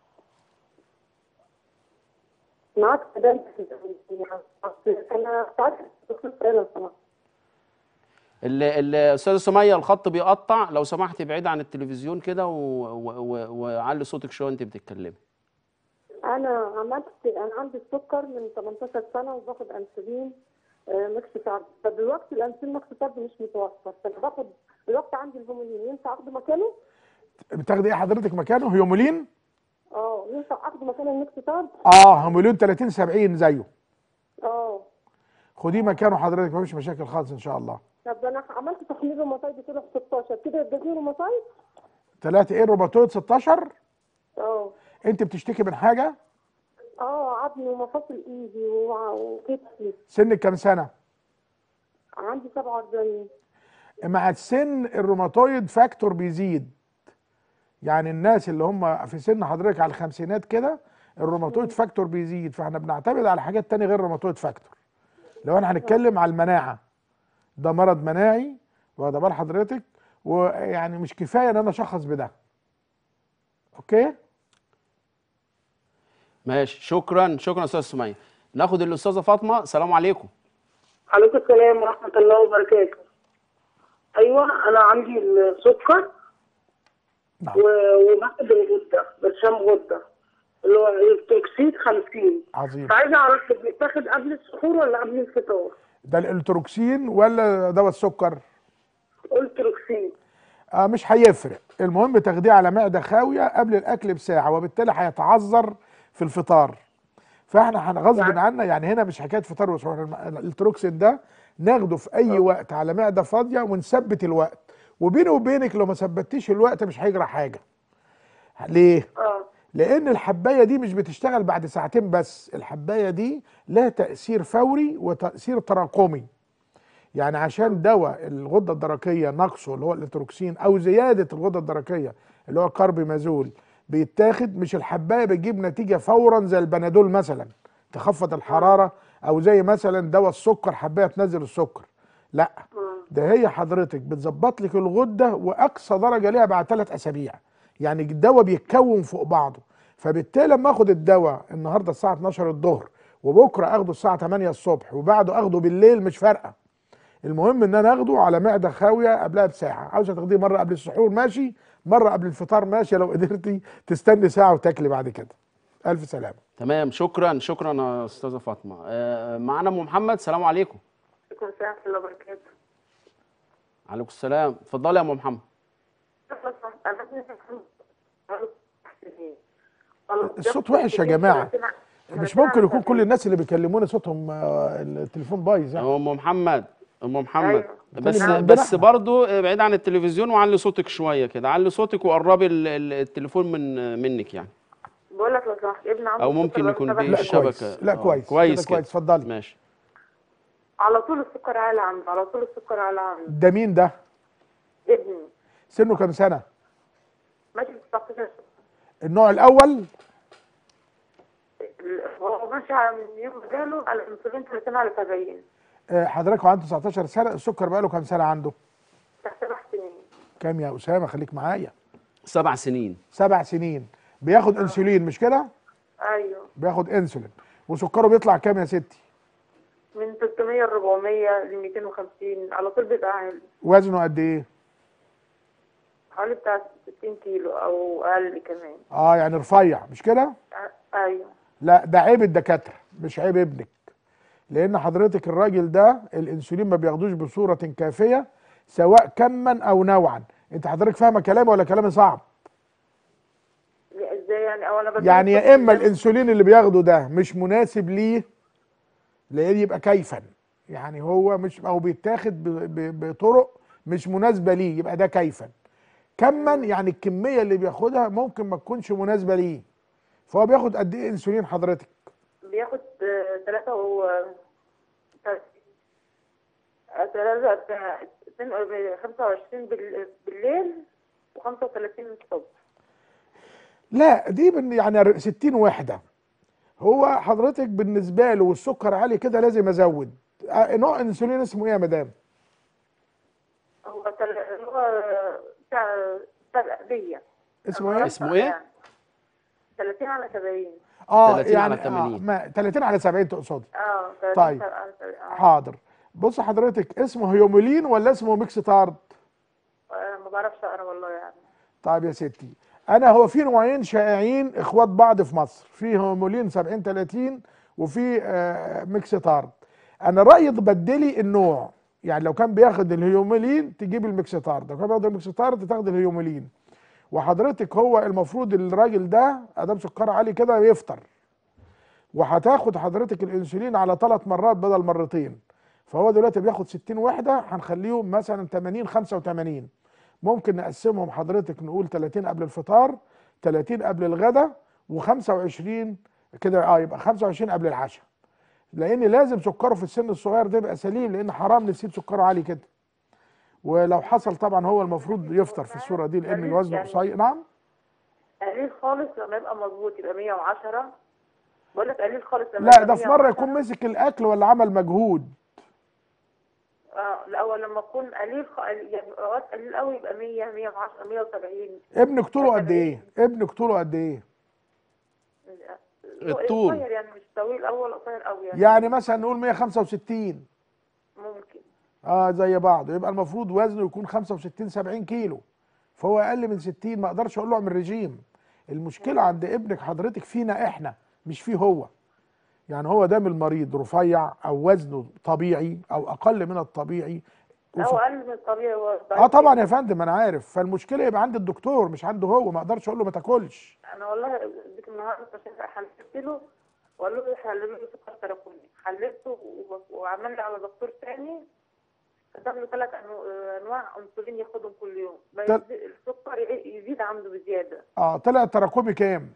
معاك كلام انا ساعات دكتور لو سمحت ال- ال- استاذه سميه الخط بيقطع لو سمحتي بعيد عن التلفزيون كده و- و- و- وعلي صوتك شويه وانت بتتكلمي انا عملت انا عندي السكر من 18 سنه وباخد انسولين آه، ميكس شعب فدلوقتي الانسولين ميكس شعب مش متوفر فانا باخد دلوقتي عندي الهومولين ينفع اخده مكانه؟ بتاخدي ايه حضرتك مكانه هيومولين اه ينفع اخده مكان الميكس شعب؟ اه هيومولين 30 70 زيه اه خديه مكانه حضرتك مفيش مشاكل خالص ان شاء الله طب انا عملت تحليل روماتايد كده في 16 كده اديتني روماتايد؟ ثلاثة ايه روباتويد 16 اه انت بتشتكي من حاجه اه عظمي ومفاصل ايدي وع- وكتفي سنك كام سنه عندي 47 مع السن الروماتويد فاكتور بيزيد يعني الناس اللي هم في سن حضرتك على الخمسينات كده الروماتويد فاكتور بيزيد فاحنا بنعتمد على حاجات تانية غير الروماتويد فاكتور لو احنا هنتكلم على المناعه ده مرض مناعي واخد بال حضرتك ويعني مش كفايه ان انا اشخص بده اوكي ماشي شكرا شكرا استاذ سميه ناخد الاستاذه فاطمه السلام عليكم عليكم السلام ورحمة الله وبركاته أيوة أنا عندي السكر نعم. و- وباخد الغدة برشام غدة اللي هو التوكسيد 50 عظيم فعايزة أعرف بيتاخد قبل السحور ولا قبل الفطار؟ ده الالتروكسين ولا دواء السكر قلت روكسين آه مش هيفرق المهم تاخديه على معده خاويه قبل الاكل بساعه وبالتالي هيتعذر في الفطار فاحنا هن- غصب عنا يعني هنا مش حكايه فطار وسحور الم- الالتروكسين ده ناخده في اي وقت على معده فاضيه ونثبت الوقت وبيني وبينك لو ما ثبتيش الوقت مش هيجرى حاجه ليه اه لان الحبايه دي مش بتشتغل بعد ساعتين بس الحبايه دي لها تاثير فوري وتاثير تراكمي يعني عشان دواء الغده الدرقيه نقصه اللي هو الاتروكسين او زياده الغده الدرقيه اللي هو الكاربيمازول بيتاخد مش الحبايه بتجيب نتيجه فورا زي البنادول مثلا تخفض الحراره او زي مثلا دواء السكر حبايه تنزل السكر لا ده هي حضرتك بتظبط لك الغده واقصى درجه ليها بعد ثلاث اسابيع يعني الدواء بيتكون فوق بعضه فبالتالي لما اخد الدواء النهارده الساعه 12 الظهر وبكره اخده الساعه 8 الصبح وبعده اخده بالليل مش فارقه المهم ان انا اخده على معده خاويه قبلها بساعه عاوزه تاخديه مره قبل السحور ماشي مره قبل الفطار ماشي لو قدرتي تستني ساعه وتاكلي بعد كده الف سلامه تمام شكرا شكرا يا استاذه فاطمه آه، معانا ام محمد السلام عليكم عليكم السلام ورحمة الله وبركاته عليكم السلام اتفضلي يا ام محمد أنا ابني الصوت وحش يا جماعه مش ممكن يكون كل الناس اللي بيكلموني صوتهم آه، التليفون بايظ يعني ام محمد ام محمد أيوة. بس بتكلم عندنا بس إحنا. برضو بعيد عن التلفزيون وعلي صوتك شويه كده علي صوتك وقربي ال- ال- التليفون من منك يعني بقول لك لو سمحت ابن عمي او السكر ممكن بقاله يكون سبع دي لا سنين. الشبكه كويس لا آه، كويس كويس كده كويس اتفضلي ماشي على طول السكر عالي عنده على طول السكر عالي عنده ده مين ده ابني سنه كام سنه ماشي في 19 النوع الاول هو ماشي على من يوم ما جاله على الانسولين 30 على 70 آه، حضرتك هو عنده 19 سنه السكر بقاله كام سنه عنده تحت سبع سنين كام يا اسامه خليك معايا سبع سنين سبع سنين بياخد انسولين مش كده ايوه بياخد انسولين وسكره بيطلع كام يا ستي من 300 ل 400 ل 250 على طول بيبقى عالي وزنه قد ايه حوالي بتاع 60 كيلو او اقل كمان اه يعني رفيع مش كده ع- ايوه لا ده عيب الدكاتره مش عيب ابنك لان حضرتك الراجل ده الانسولين ما بياخدوش بصوره كافيه سواء كما او نوعا انت حضرتك فاهمه كلامي ولا كلامي صعب ازاي يعني او انا بدي يعني يا اما الانسولين اللي بياخده ده مش مناسب ليه لان يبقى كيفا يعني هو مش او بيتاخد ب- ب- بطرق مش مناسبه ليه يبقى ده كيفا كما يعني الكميه اللي بياخدها ممكن ما تكونش مناسبه ليه فهو بياخد قد ايه انسولين حضرتك بياخد ثلاثة و ثلاثة خمسة وعشرين بالليل وخمسة وثلاثين الصبح لا دي بن- يعني 60 وحده هو حضرتك بالنسبه له والسكر عالي كده لازم ازود آه، نوع انسولين اسمه ايه يا مدام هو تل- هو بتاع بتاع الأدوية اسمه ايه اسمه ايه 30 على 70 اه 30 على يعني 80. آه ما 30 على 70 تقصدي اه 30 طيب. على 70 آه. حاضر بص حضرتك اسمه هيومولين ولا اسمه ميكس تارد انا ما بعرفش اقرا والله يعني طيب يا ستي انا هو في نوعين شائعين اخوات بعض في مصر في هيومولين 70 30 وفي آه ميكس تارد انا رايي تبدلي النوع يعني لو كان بياخد الهيومولين تجيب الميكس تارد لو كان بياخد الميكس تارد تاخد الهيومولين وحضرتك هو المفروض الراجل ده ادام سكر عالي كده يفطر وهتاخد حضرتك الانسولين على ثلاث مرات بدل مرتين فهو دلوقتي بياخد 60 وحده هنخليهم مثلا 80 85 ممكن نقسمهم حضرتك نقول 30 قبل الفطار 30 قبل الغداء و25 كده اه يبقى 25 قبل العشاء لان لازم سكره في السن الصغير ده يبقى سليم لان حرام نسيب سكره عالي كده ولو حصل طبعا هو المفروض يفطر في الصوره دي لان الوزن قصير نعم قليل خالص لما يبقى مظبوط يبقى 110 بقول لك قليل خالص لما لا يبقى ده في مره 110. يكون مسك الاكل ولا عمل مجهود اه لا هو لما اكون قليل خ... يعني اوقات قليل قوي يبقى 100 110 170 ابنك طوله قد ايه ابنك طوله قد ايه الطول. قصير يعني مش طويل قوي ولا قصير قوي يعني يعني مثلا نقول 165 ممكن اه زي بعض يبقى المفروض وزنه يكون 65 70 كيلو فهو اقل من 60 ما اقدرش اقول له اعمل رجيم المشكله عند ابنك حضرتك فينا احنا مش فيه هو يعني هو دام المريض رفيع او وزنه طبيعي او اقل من الطبيعي لا هو اقل من الطبيعي هو اه طبعا يا فندم انا عارف فالمشكله يبقى عند الدكتور مش عنده هو ما اقدرش اقول له ما تاكلش انا والله اديك النهارده عشان حللت له وقال له حلل له سكر تراكمي حللته و- وعمل لي على دكتور تاني كتب له ثلاث انواع انسولين ياخدهم كل يوم ما تل- يزي- السكر ي- يزيد عنده بزياده اه طلع التراكمي كام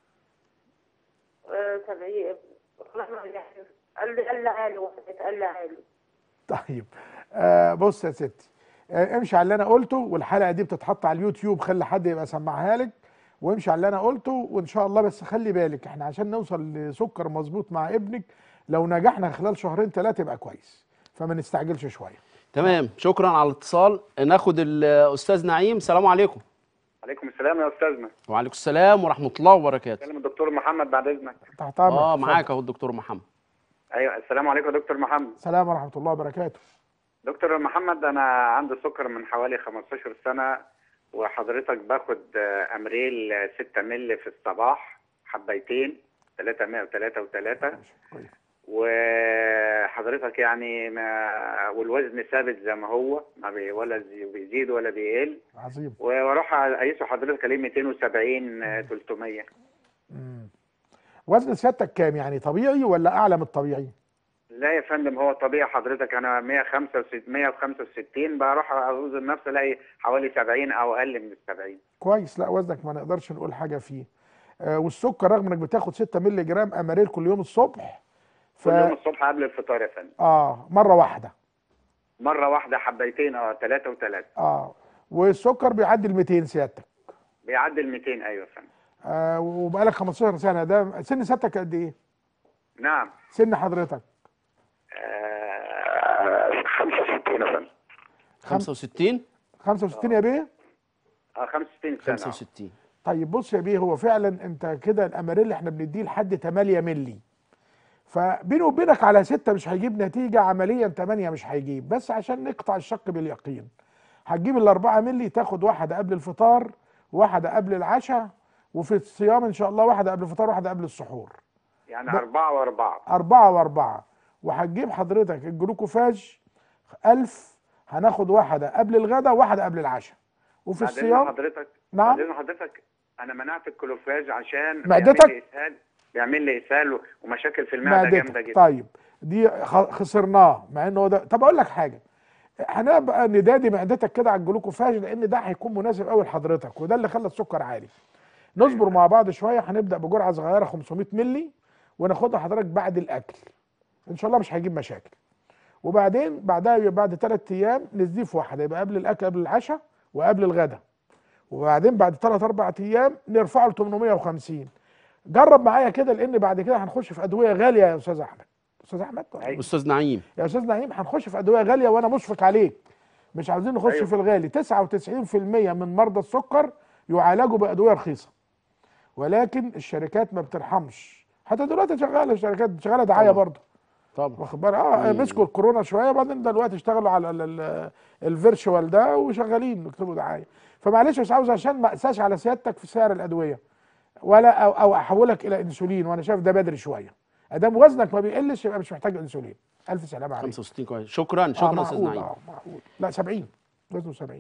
آه، 70 والله ما يعني قال لي قال لي عالي واحد قال لي عالي طيب آه بص يا ستي آه امشي على اللي انا قلته والحلقه دي بتتحط على اليوتيوب خلي حد يبقى سمعها لك وامشي على اللي انا قلته وان شاء الله بس خلي بالك احنا عشان نوصل لسكر مظبوط مع ابنك لو نجحنا خلال شهرين ثلاثه يبقى كويس فما نستعجلش شويه تمام شكرا على الاتصال ناخد الاستاذ نعيم السلام عليكم عليكم السلام يا استاذنا وعليكم السلام ورحمه الله وبركاته كلم الدكتور محمد بعد اذنك تحت امرك اه اتفضل. معاك اهو الدكتور محمد ايوه السلام عليكم يا دكتور محمد السلام ورحمه الله وبركاته دكتور محمد انا عندي سكر من حوالي 15 سنه وحضرتك باخد آه، امريل آه، 6 مللي في الصباح حبيتين 303 و3 كويس وحضرتك يعني ما والوزن ثابت زي ما هو ما بي ولا زي- بيزيد ولا بيقل عظيم واروح اقيسه حضرتك عليه 270 آه، 300 مم. وزن سيادتك كام يعني طبيعي ولا اعلى من الطبيعي لا يا فندم هو طبيعي حضرتك انا 165 165 بروح اوزن نفسي الاقي حوالي 70 او اقل من ال 70 كويس لا وزنك ما نقدرش نقول حاجه فيه آه والسكر رغم انك بتاخد 6 مللي جرام اماريل كل يوم الصبح ف كل يوم الصبح قبل الفطار يا فندم اه مره واحده مره واحده حبيتين اه ثلاثه وثلاثه اه والسكر بيعدي ال 200 سيادتك بيعدي ال 200 ايوه يا فندم آه وبقالك 15 سنه ده سن سيادتك قد ايه؟ نعم سن حضرتك آه 65 يا فندم 65 65 يا بيه؟ اه 65 سنه 65 طيب بص يا بيه هو فعلا انت كده الاماريل احنا بنديه لحد 8 مللي فبيني وبينك على 6 مش هيجيب نتيجه عمليا 8 مش هيجيب بس عشان نقطع الشك باليقين هتجيب ال 4 مللي تاخد واحده قبل الفطار واحده قبل العشاء وفي الصيام ان شاء الله واحده قبل الفطار واحده قبل السحور يعني ب- أربعة وأربعة أربعة وأربعة وهتجيب حضرتك الجلوكوفاج ألف هناخد واحدة قبل الغداء وواحدة قبل العشاء وفي بعدين الصيام حضرتك نعم. بعدين حضرتك أنا منعت الكلوفاج عشان معدتك؟ بيعمل لي إسهال بيعمل لي إسهال و- ومشاكل في المعدة جامدة معدتك جدا طيب دي خ- خسرناه مع انه هو ده طب اقول لك حاجه هنبقى ندادي معدتك كده على الجلوكوفاج لان ده هيكون مناسب قوي لحضرتك وده اللي خلى السكر عالي نصبر مع بعض شويه هنبدا بجرعه صغيره 500 مللي وناخدها حضرتك بعد الاكل ان شاء الله مش هيجيب مشاكل وبعدين بعدها يبقى بعد ثلاث ايام نضيف واحده يبقى قبل الاكل قبل العشاء وقبل الغداء وبعدين بعد ثلاث اربع ايام نرفعه ل 850 جرب معايا كده لان بعد كده هنخش في ادويه غاليه يا استاذ احمد استاذ احمد استاذ نعيم يا استاذ نعيم هنخش في ادويه غاليه وانا مشفق عليك مش عاوزين نخش أيوة. في الغالي 99% من مرضى السكر يعالجوا بادويه رخيصه ولكن الشركات ما بترحمش حتى دلوقتي شغاله الشركات شغاله دعايه طبعا. برضه طبعا واخد بالك اه مم. مسكوا الكورونا شويه بعدين دلوقتي اشتغلوا على ال- ال- الفيرشوال ده وشغالين يكتبوا دعايه فمعلش مش عاوز عشان ما اقساش على سيادتك في سعر الادويه ولا او, أو احولك الى انسولين وانا شايف ده بدري شويه ادام وزنك ما بيقلش يبقى مش محتاج انسولين الف سلامه عليك 65 كويس شكرا شكرا استاذ معقول، نعيم اه معقول لا 70 وزنه 70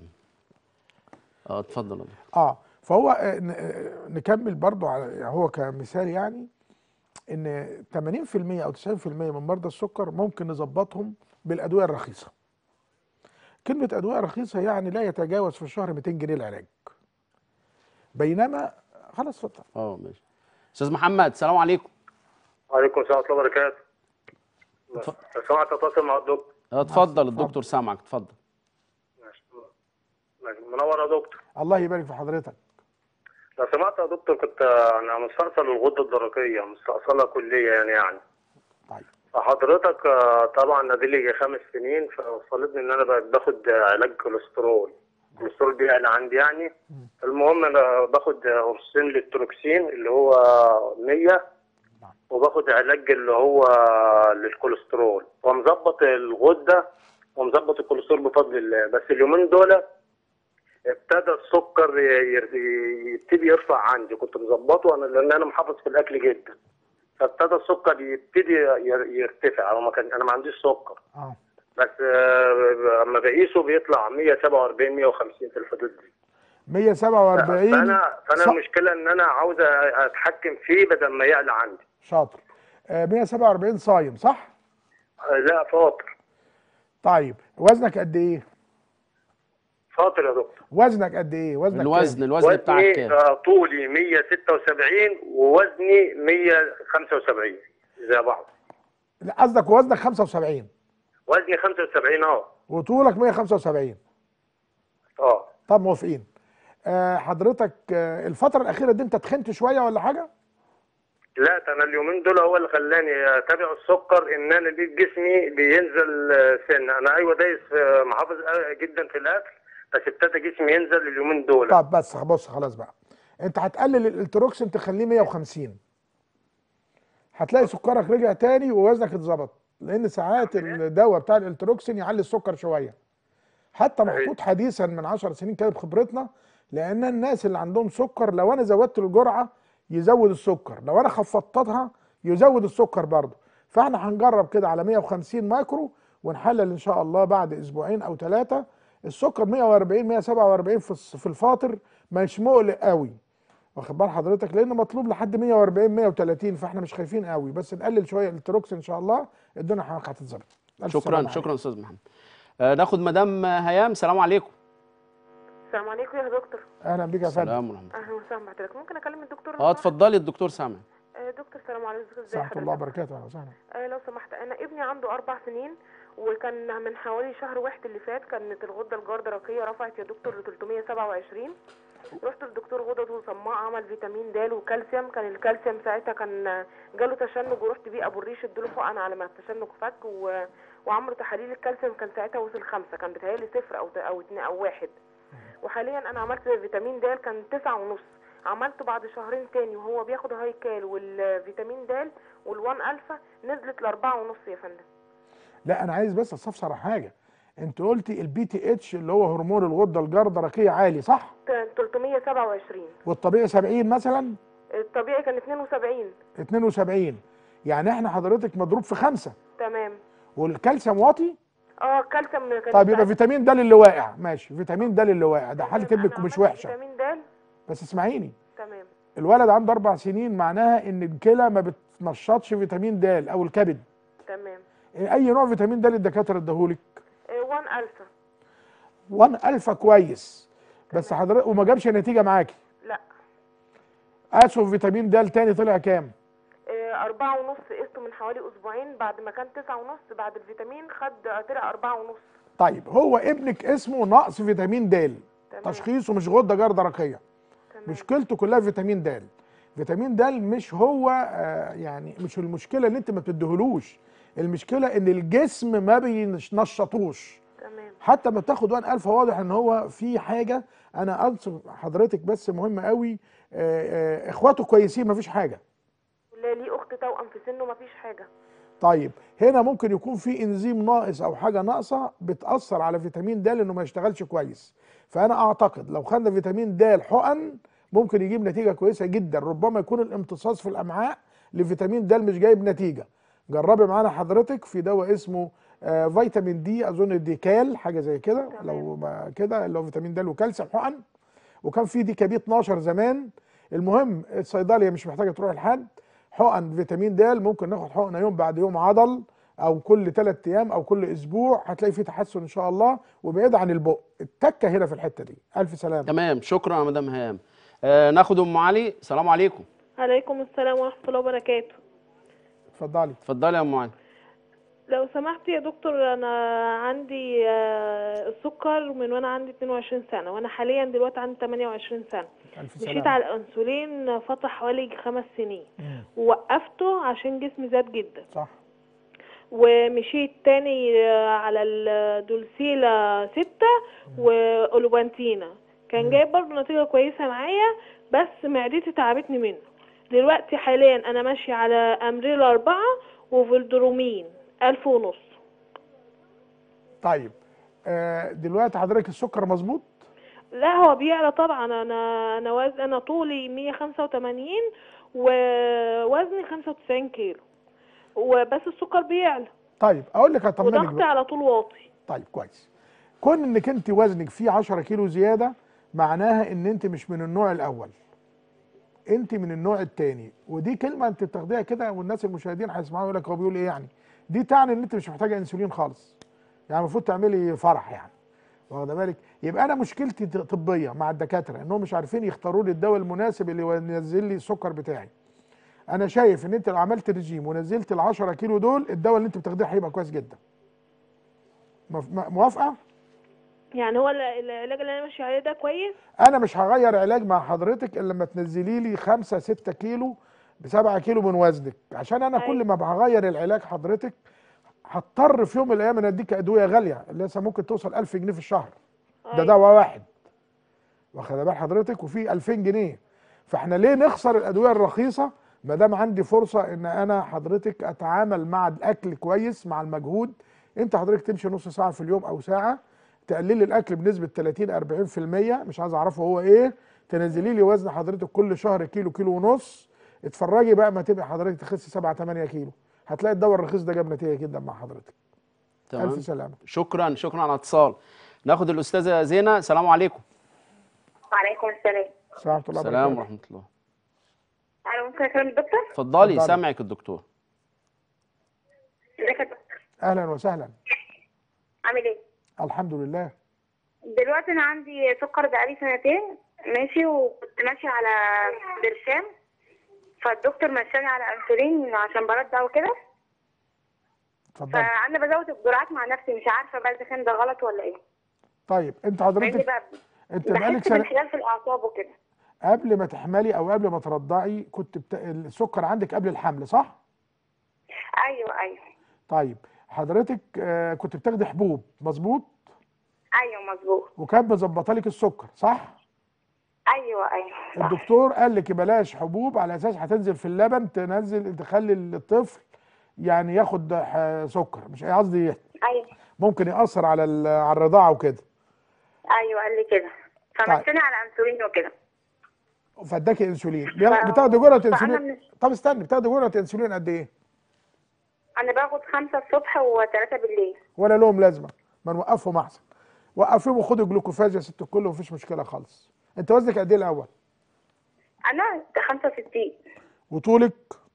اه اتفضل يا دكتور. اه فهو آه، ن- آه، نكمل برضو على يعني هو كمثال يعني ان 80% او 90% من مرضى السكر ممكن نظبطهم بالادويه الرخيصه كلمه ادويه رخيصه يعني لا يتجاوز في الشهر 200 جنيه العلاج بينما خلاص اتفضل اه ماشي استاذ محمد السلام عليكم وعليكم السلام ورحمة الله وبركاته. اتفضل. لو سمحت أتواصل مع الدكتور. اه اتفضل الدكتور سامعك اتفضل ماشي. ماشي. منور يا دكتور. الله يبارك في حضرتك لو سمعت يا دكتور كنت انا مستأصل الغده الدرقيه مستأصلها كليه يعني يعني طيب فحضرتك آه، طبعا ادي خمس سنين فوصلتني ان انا بقيت باخد علاج كوليسترول الكوليسترول بيعلى عندي يعني المهم انا باخد اورسين للتروكسين اللي هو 100 وباخد علاج اللي هو للكوليسترول ومظبط الغده ومظبط الكوليسترول بفضل الله بس اليومين دول ابتدى السكر ي- ي- يبتدي يرفع عندي كنت مظبطه انا لان انا محافظ في الاكل جدا فابتدى السكر يبتدي ي- يرتفع انا ما كان انا ما عنديش سكر اه بس آه، اما بقيسه بيطلع 147 150 في الحدود دي 147 فانا فانا ص- المشكله ان انا عاوز اتحكم فيه بدل ما يعلى عندي شاطر آه 147 صايم صح؟ آه، لا فاطر طيب وزنك قد ايه؟ فاطر يا دكتور وزنك قد ايه؟ وزنك الوزن كام؟ الوزن بتاعك وزني كام آه، طولي 176 ووزني 175 زي بعض لا قصدك وزنك 75 وزني 75 اه وطولك 175 اه طب موافقين آه حضرتك آه الفترة الأخيرة دي أنت تخنت شوية ولا حاجة؟ لا ده انا اليومين دول هو اللي خلاني اتابع السكر ان انا لقيت جسمي بينزل آه، سن انا ايوه دايس آه، محافظ آه، جدا في الاكل بس ابتدى جسمي ينزل اليومين دول طب بس بص خلاص بقى أنت هتقلل الالتروكسين تخليه 150 هتلاقي سكرك رجع تاني ووزنك اتظبط لأن ساعات الدواء بتاع الالتروكسين يعلي السكر شوية حتى محطوط حديثا من 10 سنين كده بخبرتنا لان الناس اللي عندهم سكر لو انا زودت الجرعه يزود السكر لو انا خفضتها يزود السكر برضه فاحنا هنجرب كده على 150 مايكرو ونحلل ان شاء الله بعد اسبوعين او ثلاثه السكر 140 147 في الص- في الفاطر مش مقلق قوي واخد بال حضرتك لان مطلوب لحد 140 130 فاحنا مش خايفين قوي بس نقلل شويه التروكس ان شاء الله الدنيا هتتظبط ألف شكرا سلامة شكرا استاذ محمد آه ناخد مدام هيام سلام عليكم السلام عليكم يا دكتور اهلا بك يا فندم سلام ورحمه اهلا وسهلا بحضرتك ممكن اكلم الدكتور اه اتفضلي الدكتور سامع آه، دكتور السلام عليكم ازي ورحمه الله حضرتك وبركاته اهلا وسهلا آه، لو سمحت انا ابني عنده اربع سنين وكان من حوالي شهر واحد اللي فات كانت الغده الجردرقيه رفعت يا دكتور ل 327 رحت للدكتور غدد وصماء عمل فيتامين د وكالسيوم كان الكالسيوم ساعتها كان جاله تشنج ورحت بيه ابو الريش اديله حقن على ما التشنج فك و... وعملوا تحاليل الكالسيوم كان ساعتها وصل خمسة كان بيتهيألي صفر او او اتنين او واحد وحاليا انا عملت فيتامين د كان تسعة ونص عملته بعد شهرين تاني وهو بياخد هايكال والفيتامين د والوان الفا نزلت لاربعة ونص يا فندم لا انا عايز بس استفسر على حاجه انت قلتي البي تي اتش اللي هو هرمون الغده الجردرقيه عالي صح كان 327 والطبيعي 70 مثلا الطبيعي كان 72 72 يعني احنا حضرتك مضروب في خمسة تمام والكالسيوم واطي اه الكالسيوم كان طيب يبقى ساعتها- فيتامين د اللي واقع ماشي فيتامين د اللي واقع ده حاله تمام، ابنك أنا مش عملت وحشه فيتامين د بس اسمعيني تمام الولد عنده اربع سنين معناها ان الكلى ما بتنشطش فيتامين د او الكبد تمام اي نوع فيتامين د الدكاتره اداهولك آه، وان الفا وان الفا كويس بس حضرتك وما جابش نتيجه معاكي لا قاسوا فيتامين د تاني طلع كام آه، أربعة ونص قسته من حوالي أسبوعين بعد ما كان تسعة ونص بعد الفيتامين خد طلع أربعة ونص طيب هو ابنك اسمه نقص فيتامين د تمام. تشخيصه مش غده جردرقيه مشكلته كلها فيتامين د فيتامين د مش هو آه يعني مش المشكله ان انت ما بتديهولوش المشكله ان الجسم ما بينشطوش تمام حتى ما تاخد وان الفا واضح ان هو في حاجه انا انصح حضرتك بس مهم قوي آه آه اخواته كويسين ما فيش حاجه لا ليه أخت توأم في سنه مفيش حاجة طيب هنا ممكن يكون في انزيم ناقص او حاجه ناقصه بتاثر على فيتامين د انه ما يشتغلش كويس فانا اعتقد لو خدنا فيتامين د حقن ممكن يجيب نتيجه كويسه جدا ربما يكون الامتصاص في الامعاء لفيتامين د مش جايب نتيجه جربي معانا حضرتك في دواء اسمه آه فيتامين دي اظن ديكال حاجه زي كده لو ما كده اللي هو فيتامين د وكالسيوم حقن وكان في دي كبي 12 زمان المهم الصيدليه مش محتاجه تروح لحد حقن فيتامين د ممكن ناخد حقنه يوم بعد يوم عضل او كل ثلاث ايام او كل اسبوع هتلاقي فيه تحسن ان شاء الله وبعيد عن البق التكه هنا في الحته دي الف سلامه تمام شكرا يا مدام هيام آه ناخد ام علي السلام عليكم عليكم السلام ورحمة الله وبركاته اتفضلي اتفضلي يا ام علي لو سمحت يا دكتور انا عندي آه، السكر من وانا عندي 22 سنه وانا حاليا دلوقتي عندي 28 سنه الف مشيت سلامه على الانسولين فتره حوالي خمس سنين مم. ووقفته عشان جسمي زاد جدا صح ومشيت تاني آه، على الدولسيلا ستة واولوبانتينا كان جايب برضه نتيجة كويسة معايا بس معدتي تعبتني منه دلوقتي حاليا انا ماشية على امريل اربعة وفولدرومين الف ونص طيب آه دلوقتي حضرتك السكر مظبوط لا هو بيعلى طبعا انا انا وزن انا طولي 185 ووزني 95 كيلو وبس السكر بيعلى طيب اقول لك هطمنك وضغطي بقى. على طول واطي طيب كويس كون انك انت وزنك فيه 10 كيلو زياده معناها ان انت مش من النوع الاول انت من النوع الثاني ودي كلمه انت بتاخديها كده والناس المشاهدين هيسمعوا يقول لك هو بيقول ايه يعني دي تعني ان انت مش محتاجه انسولين خالص يعني المفروض تعملي فرح يعني واخده بالك يبقى انا مشكلتي ط- طبيه مع الدكاتره انهم مش عارفين يختاروا لي الدواء المناسب اللي ينزل لي السكر بتاعي انا شايف ان انت لو عملت رجيم ونزلت ال 10 كيلو دول الدواء اللي انت بتاخديه هيبقى كويس جدا مف- م- موافقه يعني هو ال- العلاج اللي انا ماشيه عليه ده كويس انا مش هغير علاج مع حضرتك الا لما تنزلي لي 5 6 كيلو ب 7 كيلو من وزنك عشان انا كل ما بغير العلاج حضرتك هضطر في يوم من الايام ان اديك ادويه غاليه اللي لسه ممكن توصل 1000 جنيه في الشهر ده أيوة. دواء واحد واخد بال حضرتك وفي 2000 جنيه فاحنا ليه نخسر الادويه الرخيصه ما دام عندي فرصه ان انا حضرتك اتعامل مع الاكل كويس مع المجهود انت حضرتك تمشي نص ساعه في اليوم او ساعه تقللي الاكل بنسبه 30 40% مش عايز اعرفه هو ايه تنزلي لي وزن حضرتك كل شهر كيلو كيلو ونص اتفرجي بقى ما تبقى حضرتك تخسي 7 8 كيلو هتلاقي الدواء الرخيص ده جاب نتيجه جدا مع حضرتك تمام الف سلامه شكرا شكرا على الاتصال ناخد الاستاذه زينه السلام عليكم وعليكم السلام ورحمه الله السلام وبركاته ورحمه الله انا ممكن اكلم الدكتور اتفضلي اتفضلي. سامعك الدكتور ازيك يا دكتور اهلا وسهلا عامل ايه الحمد لله دلوقتي انا عندي سكر بقالي سنتين ماشي وكنت ماشيه على برشام فالدكتور مشاني على انسولين عشان برضع وكده اتفضلي فانا بزود الجرعات مع نفسي مش عارفه بقى اذا كان ده غلط ولا ايه طيب انت لان حضرتك بقى انت بقالك بحس سنه بانحلال في الاعصاب وكده قبل ما تحملي او قبل ما ترضعي كنت بت... السكر عندك قبل الحمل صح؟ ايوه ايوه طيب حضرتك آه كنت بتاخدي حبوب مظبوط ايوه مظبوط وكان مظبطه لك السكر صح؟ ايوه ايوه صح. الدكتور قال لك بلاش حبوب على اساس هتنزل في اللبن تنزل تخلي الطفل يعني ياخد ح- سكر مش قصدي ايوه ممكن ياثر على ال- على الرضاعه وكده ايوه قال لي كده فمشاني على انسولين وكده فاداكي انسولين بياخد- بتاخدي جرعه فأنا انسولين مش- طب استني بتاخدي جرعه انسولين قد ايه؟ انا باخد خمسة الصبح وثلاثة بالليل ولا لهم لازمه ما نوقفهم احسن وقفيهم وخدوا جلوكوفاج يا ست الكل ومفيش مشكله خالص انت وزنك قد ايه الاول انا 65 وطولك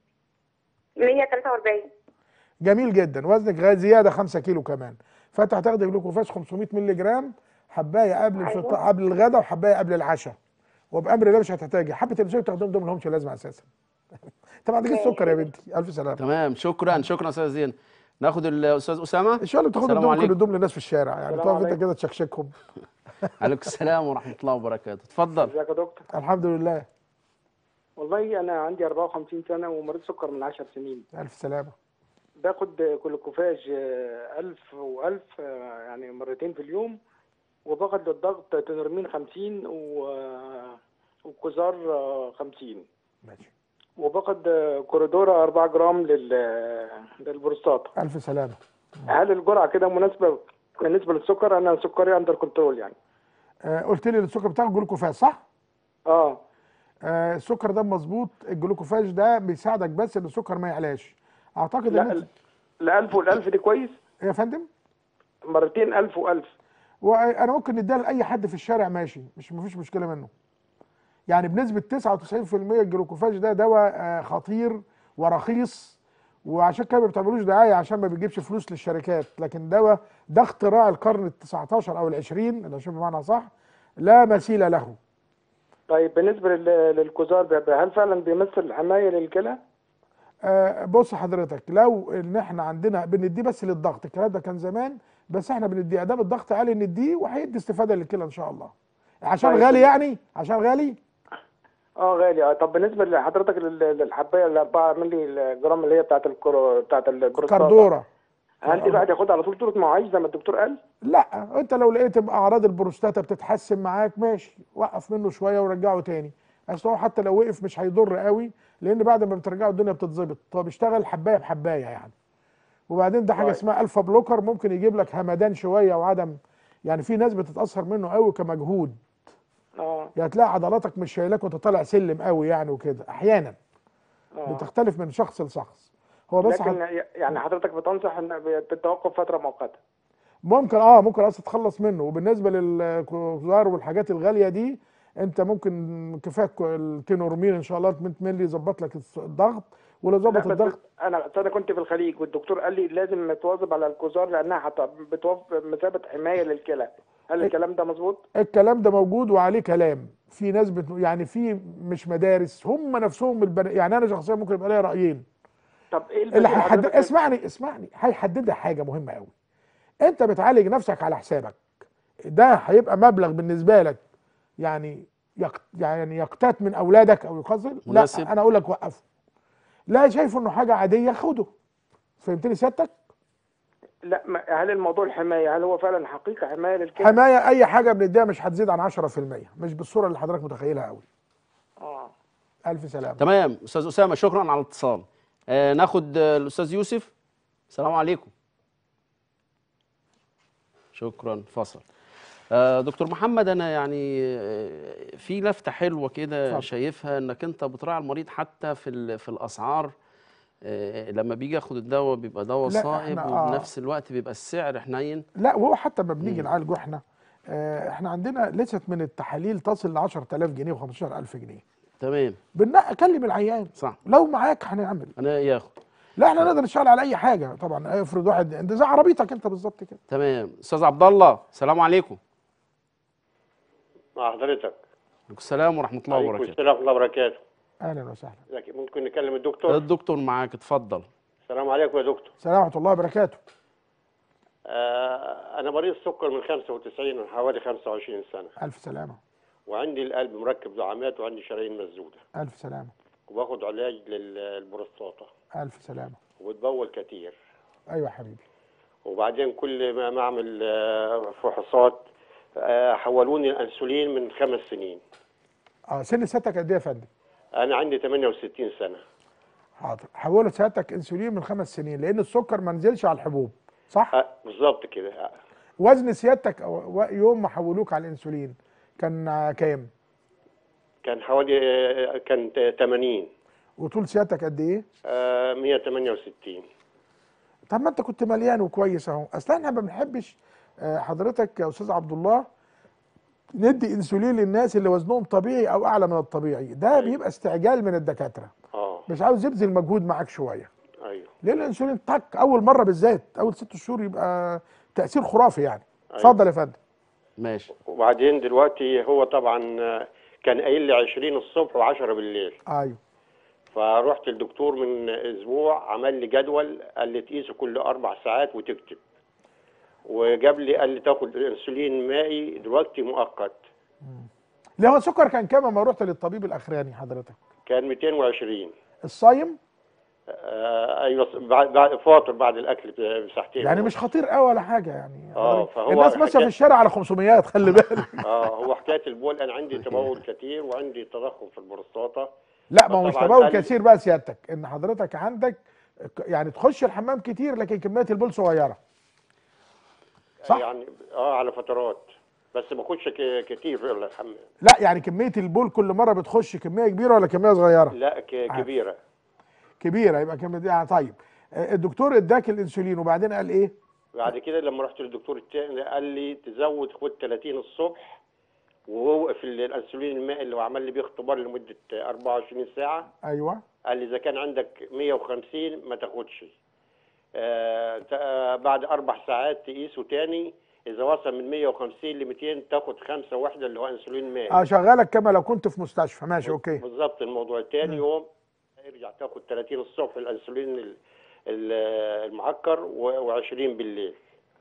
143 جميل جدا وزنك غاية زياده 5 كيلو كمان فانت هتاخدي جلوكوفاج 500 مللي جرام حبايه قبل أيوة. الفطار قبل الغداء وحبايه قبل العشاء وبامر الله مش هتحتاجي حبه الانسولين تاخدهم دول ملهمش لازمه اساسا انت ما عندكش سكر يا بنتي الف سلامه تمام شكرا شكرا استاذ زين ناخد الاستاذ اسامه ان شاء الله تاخدوا السلام الدول عليكم. كل دول للناس في الشارع يعني السلام تقف انت عليكم. كده تشكشكهم عليكم السلام ورحمه الله وبركاته اتفضل ازيك يا دكتور الحمد لله والله انا عندي 54 سنه ومريض سكر من 10 سنين الف سلامه باخد كلوكوفاج آه، 1000 و1000 يعني مرتين في اليوم وباخد للضغط تنرمين 50 و آه، وكوزار آه، 50 ماشي وباخد آه، كوريدورا 4 جرام لل للبروستاتا الف سلامه هل الجرعه كده مناسبه بالنسبه للسكر انا سكري اندر كنترول يعني آه قلت لي السكر بتاعك جلوكوفاج صح؟ اه آه السكر ده مظبوط الجلوكوفاج ده بيساعدك بس ان السكر ما يعلاش اعتقد لا ان ال- ال 1000 وال 1000 دي كويس إيه يا فندم مرتين 1000 و1000 وانا ممكن نديها لاي حد في الشارع ماشي مش مفيش مشكله منه يعني بنسبه 99% الجلوكوفاج ده دواء آه، خطير ورخيص وعشان كده ما بتعملوش دعايه عشان ما بيجيبش فلوس للشركات لكن دواء ده اختراع القرن ال 19 او ال 20 اللي عشان بمعنى صح لا مثيل له طيب بالنسبه لل- للكوزار ده هل فعلا بيمثل حمايه للكلى؟ آه بص حضرتك لو ان احنا عندنا بنديه بس للضغط الكلام ده كان زمان بس احنا بنديه ادام الضغط عالي نديه وهيدي استفاده للكلى ان شاء الله عشان طيب. غالي يعني عشان غالي اه غالي اه طب بالنسبه لحضرتك لل- للحبايه ال 4 مللي جرام اللي هي بتاعت الكرو بتاعت البروستاتا كاردورا هل دي الواحد ياخدها على طول طول مواعيد زي ما الدكتور قال؟ لا انت لو لقيت اعراض البروستاتا بتتحسن معاك ماشي وقف منه شويه ورجعه تاني اصل هو حتى لو وقف مش هيضر قوي لان بعد ما بترجعه الدنيا بتتظبط هو بيشتغل حبايه بحبايه يعني وبعدين ده حاجه طيب. اسمها الفا بلوكر ممكن يجيب لك همدان شويه وعدم يعني في ناس بتتاثر منه قوي كمجهود اه يعني تلاقي عضلاتك مش شايلاك وانت طالع سلم قوي يعني وكده احيانا اه بتختلف من شخص لشخص هو بس لكن حد يعني حضرتك بتنصح ان بالتوقف فتره مؤقته ممكن اه ممكن اصلا تتخلص منه وبالنسبه للكوزار والحاجات الغاليه دي انت ممكن كفايه التينورمين ان شاء الله 100 مللي يظبط لك الضغط ولو لا ظبط بس الضغط انا انا كنت في الخليج والدكتور قال لي لازم تواظب على الكوزار لانها حتى بتوفر مثابه حمايه للكلى هل إيه؟ الكلام ده مظبوط؟ الكلام ده موجود وعليه كلام في ناس بت... يعني في مش مدارس هم نفسهم البن... يعني انا شخصيا ممكن يبقى ليا رايين طب ايه اللي البديل هيحدد حضرتك؟ اسمعني اسمعني هيحدد لك حاجه مهمه قوي انت بتعالج نفسك على حسابك ده هيبقى مبلغ بالنسبه لك يعني يق... يعني يقتات من اولادك او يقصر لا مناسب. انا اقول لك وقفه لا شايف انه حاجه عاديه خده فهمتني سيادتك لا ما- هل الموضوع الحمايه هل هو فعلا حقيقه حمايه للكلى؟ حمايه اي حاجه بنديها مش هتزيد عن 10% مش بالصوره اللي حضرتك متخيلها قوي اه الف سلامه تمام استاذ اسامه شكرا على الاتصال آه ناخد آه، الاستاذ يوسف السلام عليكم شكرا فصل آه دكتور محمد انا يعني آه، في لفته حلوه كده اتفضل. شايفها انك انت بتراعي المريض حتى في ال- في الاسعار آه لما بيجي ياخد الدواء بيبقى دواء لا، صائب احنا- آه. وبنفس الوقت بيبقى السعر حنين لا وهو حتى ما بنيجي مم. نعالجه احنا آه، احنا عندنا ليست من التحاليل تصل ل 10000 جنيه و15000 جنيه تمام بنق اكلم العيان صح لو معاك هنعمل انا ياخد لا احنا نقدر نشتغل على اي حاجه طبعا افرض واحد انت زي عربيتك انت بالظبط كده تمام استاذ عبد الله السلام عليكم مع حضرتك عليكم السلام ورحمه الله عليكم وبركاته السلام ورحمة الله وبركاته اهلا وسهلا لكن ممكن نكلم الدكتور الدكتور معاك اتفضل السلام عليكم يا دكتور السلام ورحمه الله وبركاته آه أنا مريض سكر من 95 من حوالي 25 سنة الف سلامه وعندي القلب مركب دعامات وعندي شرايين مسدودة الف سلامه وباخد علاج للبروستاتا الف سلامه وبتبول كتير ايوه يا حبيبي وبعدين كل ما ما أعمل آه، فحوصات آه، حولوني الأنسولين من خمس سنين اه سن سيادتك قد ايه يا فندم أنا عندي 68 سنة حاضر حولوا سيادتك انسولين من خمس سنين لان السكر ما نزلش على الحبوب صح آه، بالظبط كده آه، وزن سيادتك أو- و- يوم ما حولوك على الانسولين كان آه، كام كان حوالي آه، كان 80 وطول سيادتك قد ايه آه، 168 طب ما انت كنت مليان وكويس اهو اصل احنا ما بنحبش آه، حضرتك يا استاذ عبد الله ندي انسولين للناس اللي وزنهم طبيعي او اعلى من الطبيعي ده بيبقى استعجال من الدكاتره اه مش عاوز يبذل مجهود معاك شويه ايوه ليه الانسولين طق اول مره بالذات اول ست شهور يبقى تاثير خرافي يعني أيوة. اتفضل يا فندم ماشي وبعدين دلوقتي هو طبعا آه، كان قايل لي 20 الصبح و10 بالليل ايوه فرحت الدكتور من اسبوع عمل لي جدول قال لي تقيسه كل اربع ساعات وتكتب وجاب لي قال لي تاخد انسولين مائي دلوقتي مؤقت ليه هو السكر كان كام لما رحت للطبيب الاخراني حضرتك كان 220 الصايم آه ايوه بعد بعد فاطر بعد الاكل بساعتين يعني مش خطير قوي ولا حاجه يعني اه حضرتك- فهو الناس ماشيه في حكاية- الشارع على 500 خلي بالك اه هو حكايه البول انا عندي تبول كتير وعندي تضخم في البروستاتا لا ما هو مش فطبعاً تبول قال لي- كثير بقى سيادتك ان حضرتك عندك ك- يعني تخش الحمام كتير لكن كميه البول صغيره صح. يعني اه على فترات بس ما اخدش ك- كتير ولا الحمام لا يعني كميه البول كل مره بتخش كميه كبيره ولا كميه صغيره لا ك- عارف. كبيره كبيره يبقى كميه يعني طيب آه، الدكتور اداك الانسولين وبعدين قال ايه بعد كده لما رحت للدكتور التاني قال لي تزود خد 30 الصبح ووقف ال- الانسولين المائي اللي هو عمل لي بيه اختبار لمده 24 ساعه ايوه قال لي اذا كان عندك 150 ما تاخدش آه ت- آه، بعد اربع ساعات تقيسه تاني اذا وصل من 150 ل 200 تاخد خمسه واحده اللي هو انسولين مائي اه شغالك كما لو كنت في مستشفى ماشي اوكي بالظبط الموضوع تاني يوم ترجع تاخد 30 الصبح الانسولين ال- ال- المعكر و20 بالليل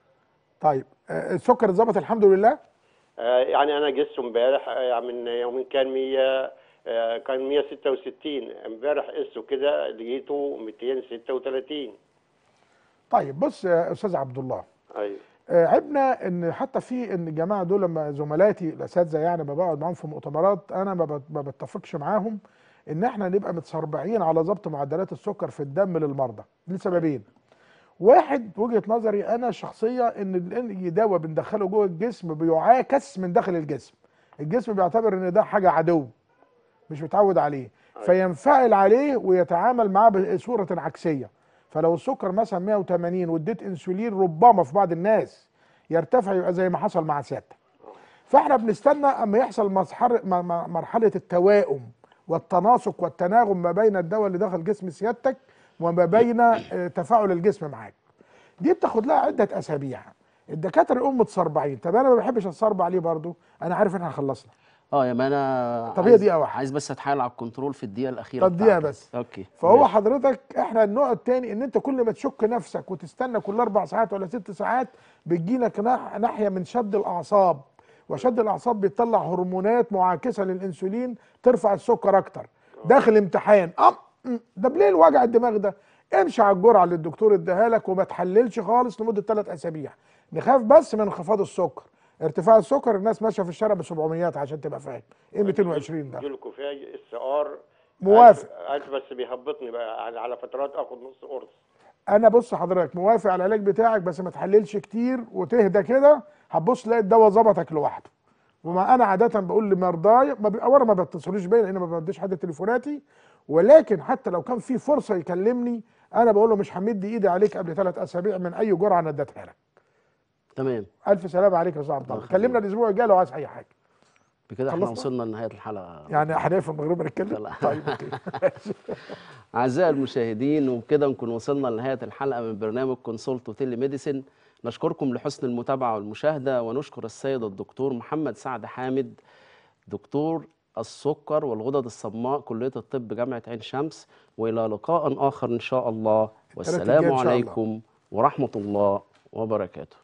طيب آه، السكر اتظبط الحمد لله آه، يعني انا قسته امبارح آه، يعني من يومين كان 100 آه، كان 166 امبارح قسته كده لقيته 236 طيب بص يا استاذ عبد الله ايوه آه، عيبنا ان حتى في ان الجماعه دول لما زملاتي الاساتذه يعني ما بقعد معاهم في مؤتمرات انا ما بت- ما بتفقش معاهم ان احنا نبقى متسربعين على ضبط معدلات السكر في الدم للمرضى لسببين واحد وجهه نظري انا شخصيه ان ال- اي دواء بندخله جوه الجسم بيعاكس من داخل الجسم الجسم بيعتبر ان ده حاجه عدو مش متعود عليه فينفعل عليه ويتعامل معاه بصوره عكسيه فلو السكر مثلا 180 واديت انسولين ربما في بعض الناس يرتفع يبقى زي ما حصل مع سيادتك فاحنا بنستنى اما يحصل مسحر- م- م- مرحله التوائم والتناسق والتناغم ما بين الدواء اللي دخل جسم سيادتك وما بين آه، تفاعل الجسم معاك دي بتاخد لها عده اسابيع الدكاتره يقوموا متصربعين طب انا ما بحبش اتسربع ليه برضو انا عارف ان احنا خلصنا اه يا ما انا طب هي عايز- دقيقة واحدة. عايز بس اتحايل على الكنترول في الدقيقه الاخيره طب دقيقة بتاعتك. بس. اوكي فهو ماشي. حضرتك احنا النوع التاني ان انت كل ما تشك نفسك وتستنى كل اربع ساعات ولا ست ساعات بتجيلك ناح- ناحيه من شد الاعصاب وشد الاعصاب بيطلع هرمونات معاكسه للانسولين ترفع السكر اكتر داخل امتحان ام م، ده ليه الوجع الدماغ ده امشي على الجرعه اللي الدكتور اداها لك وما تحللش خالص لمده ثلاث اسابيع نخاف بس من انخفاض السكر ارتفاع السكر الناس ماشيه في الشارع ب 700 عشان تبقى فاهم ايه 220 ده جلوكوفاج اس ار موافق. قالت بس بيهبطني بقى يعني على فترات اخد نص قرص انا بص حضرتك موافق على العلاج بتاعك بس ما تحللش كتير وتهدى كده هتبص تلاقي الدواء ظبطك لوحده وما انا عاده بقول لمرضاي ما بي- اولا ما بتصلوش بيا لان ما بديش حد تليفوناتي ولكن حتى لو كان في فرصه يكلمني انا بقول له مش همد ايدي عليك قبل ثلاث اسابيع من اي جرعه انا اديتها لك تمام الف سلامه عليك يا استاذ عبد الله كلمنا الاسبوع الجاي لو عايز اي حاجه بكده احنا خلصنا؟ وصلنا لنهايه الحلقه يعني هنقفل من غير ما نتكلم طيب اوكي أعزائي المشاهدين وبكده نكون وصلنا لنهاية الحلقة من برنامج كونسولت وتيلي ميديسن نشكركم لحسن المتابعة والمشاهدة ونشكر السيد الدكتور محمد سعد حامد دكتور السكر والغدد الصماء كلية الطب جامعة عين شمس وإلى لقاء آخر إن شاء الله الثلاث الجاي والسلام إن شاء الله. عليكم ورحمة الله وبركاته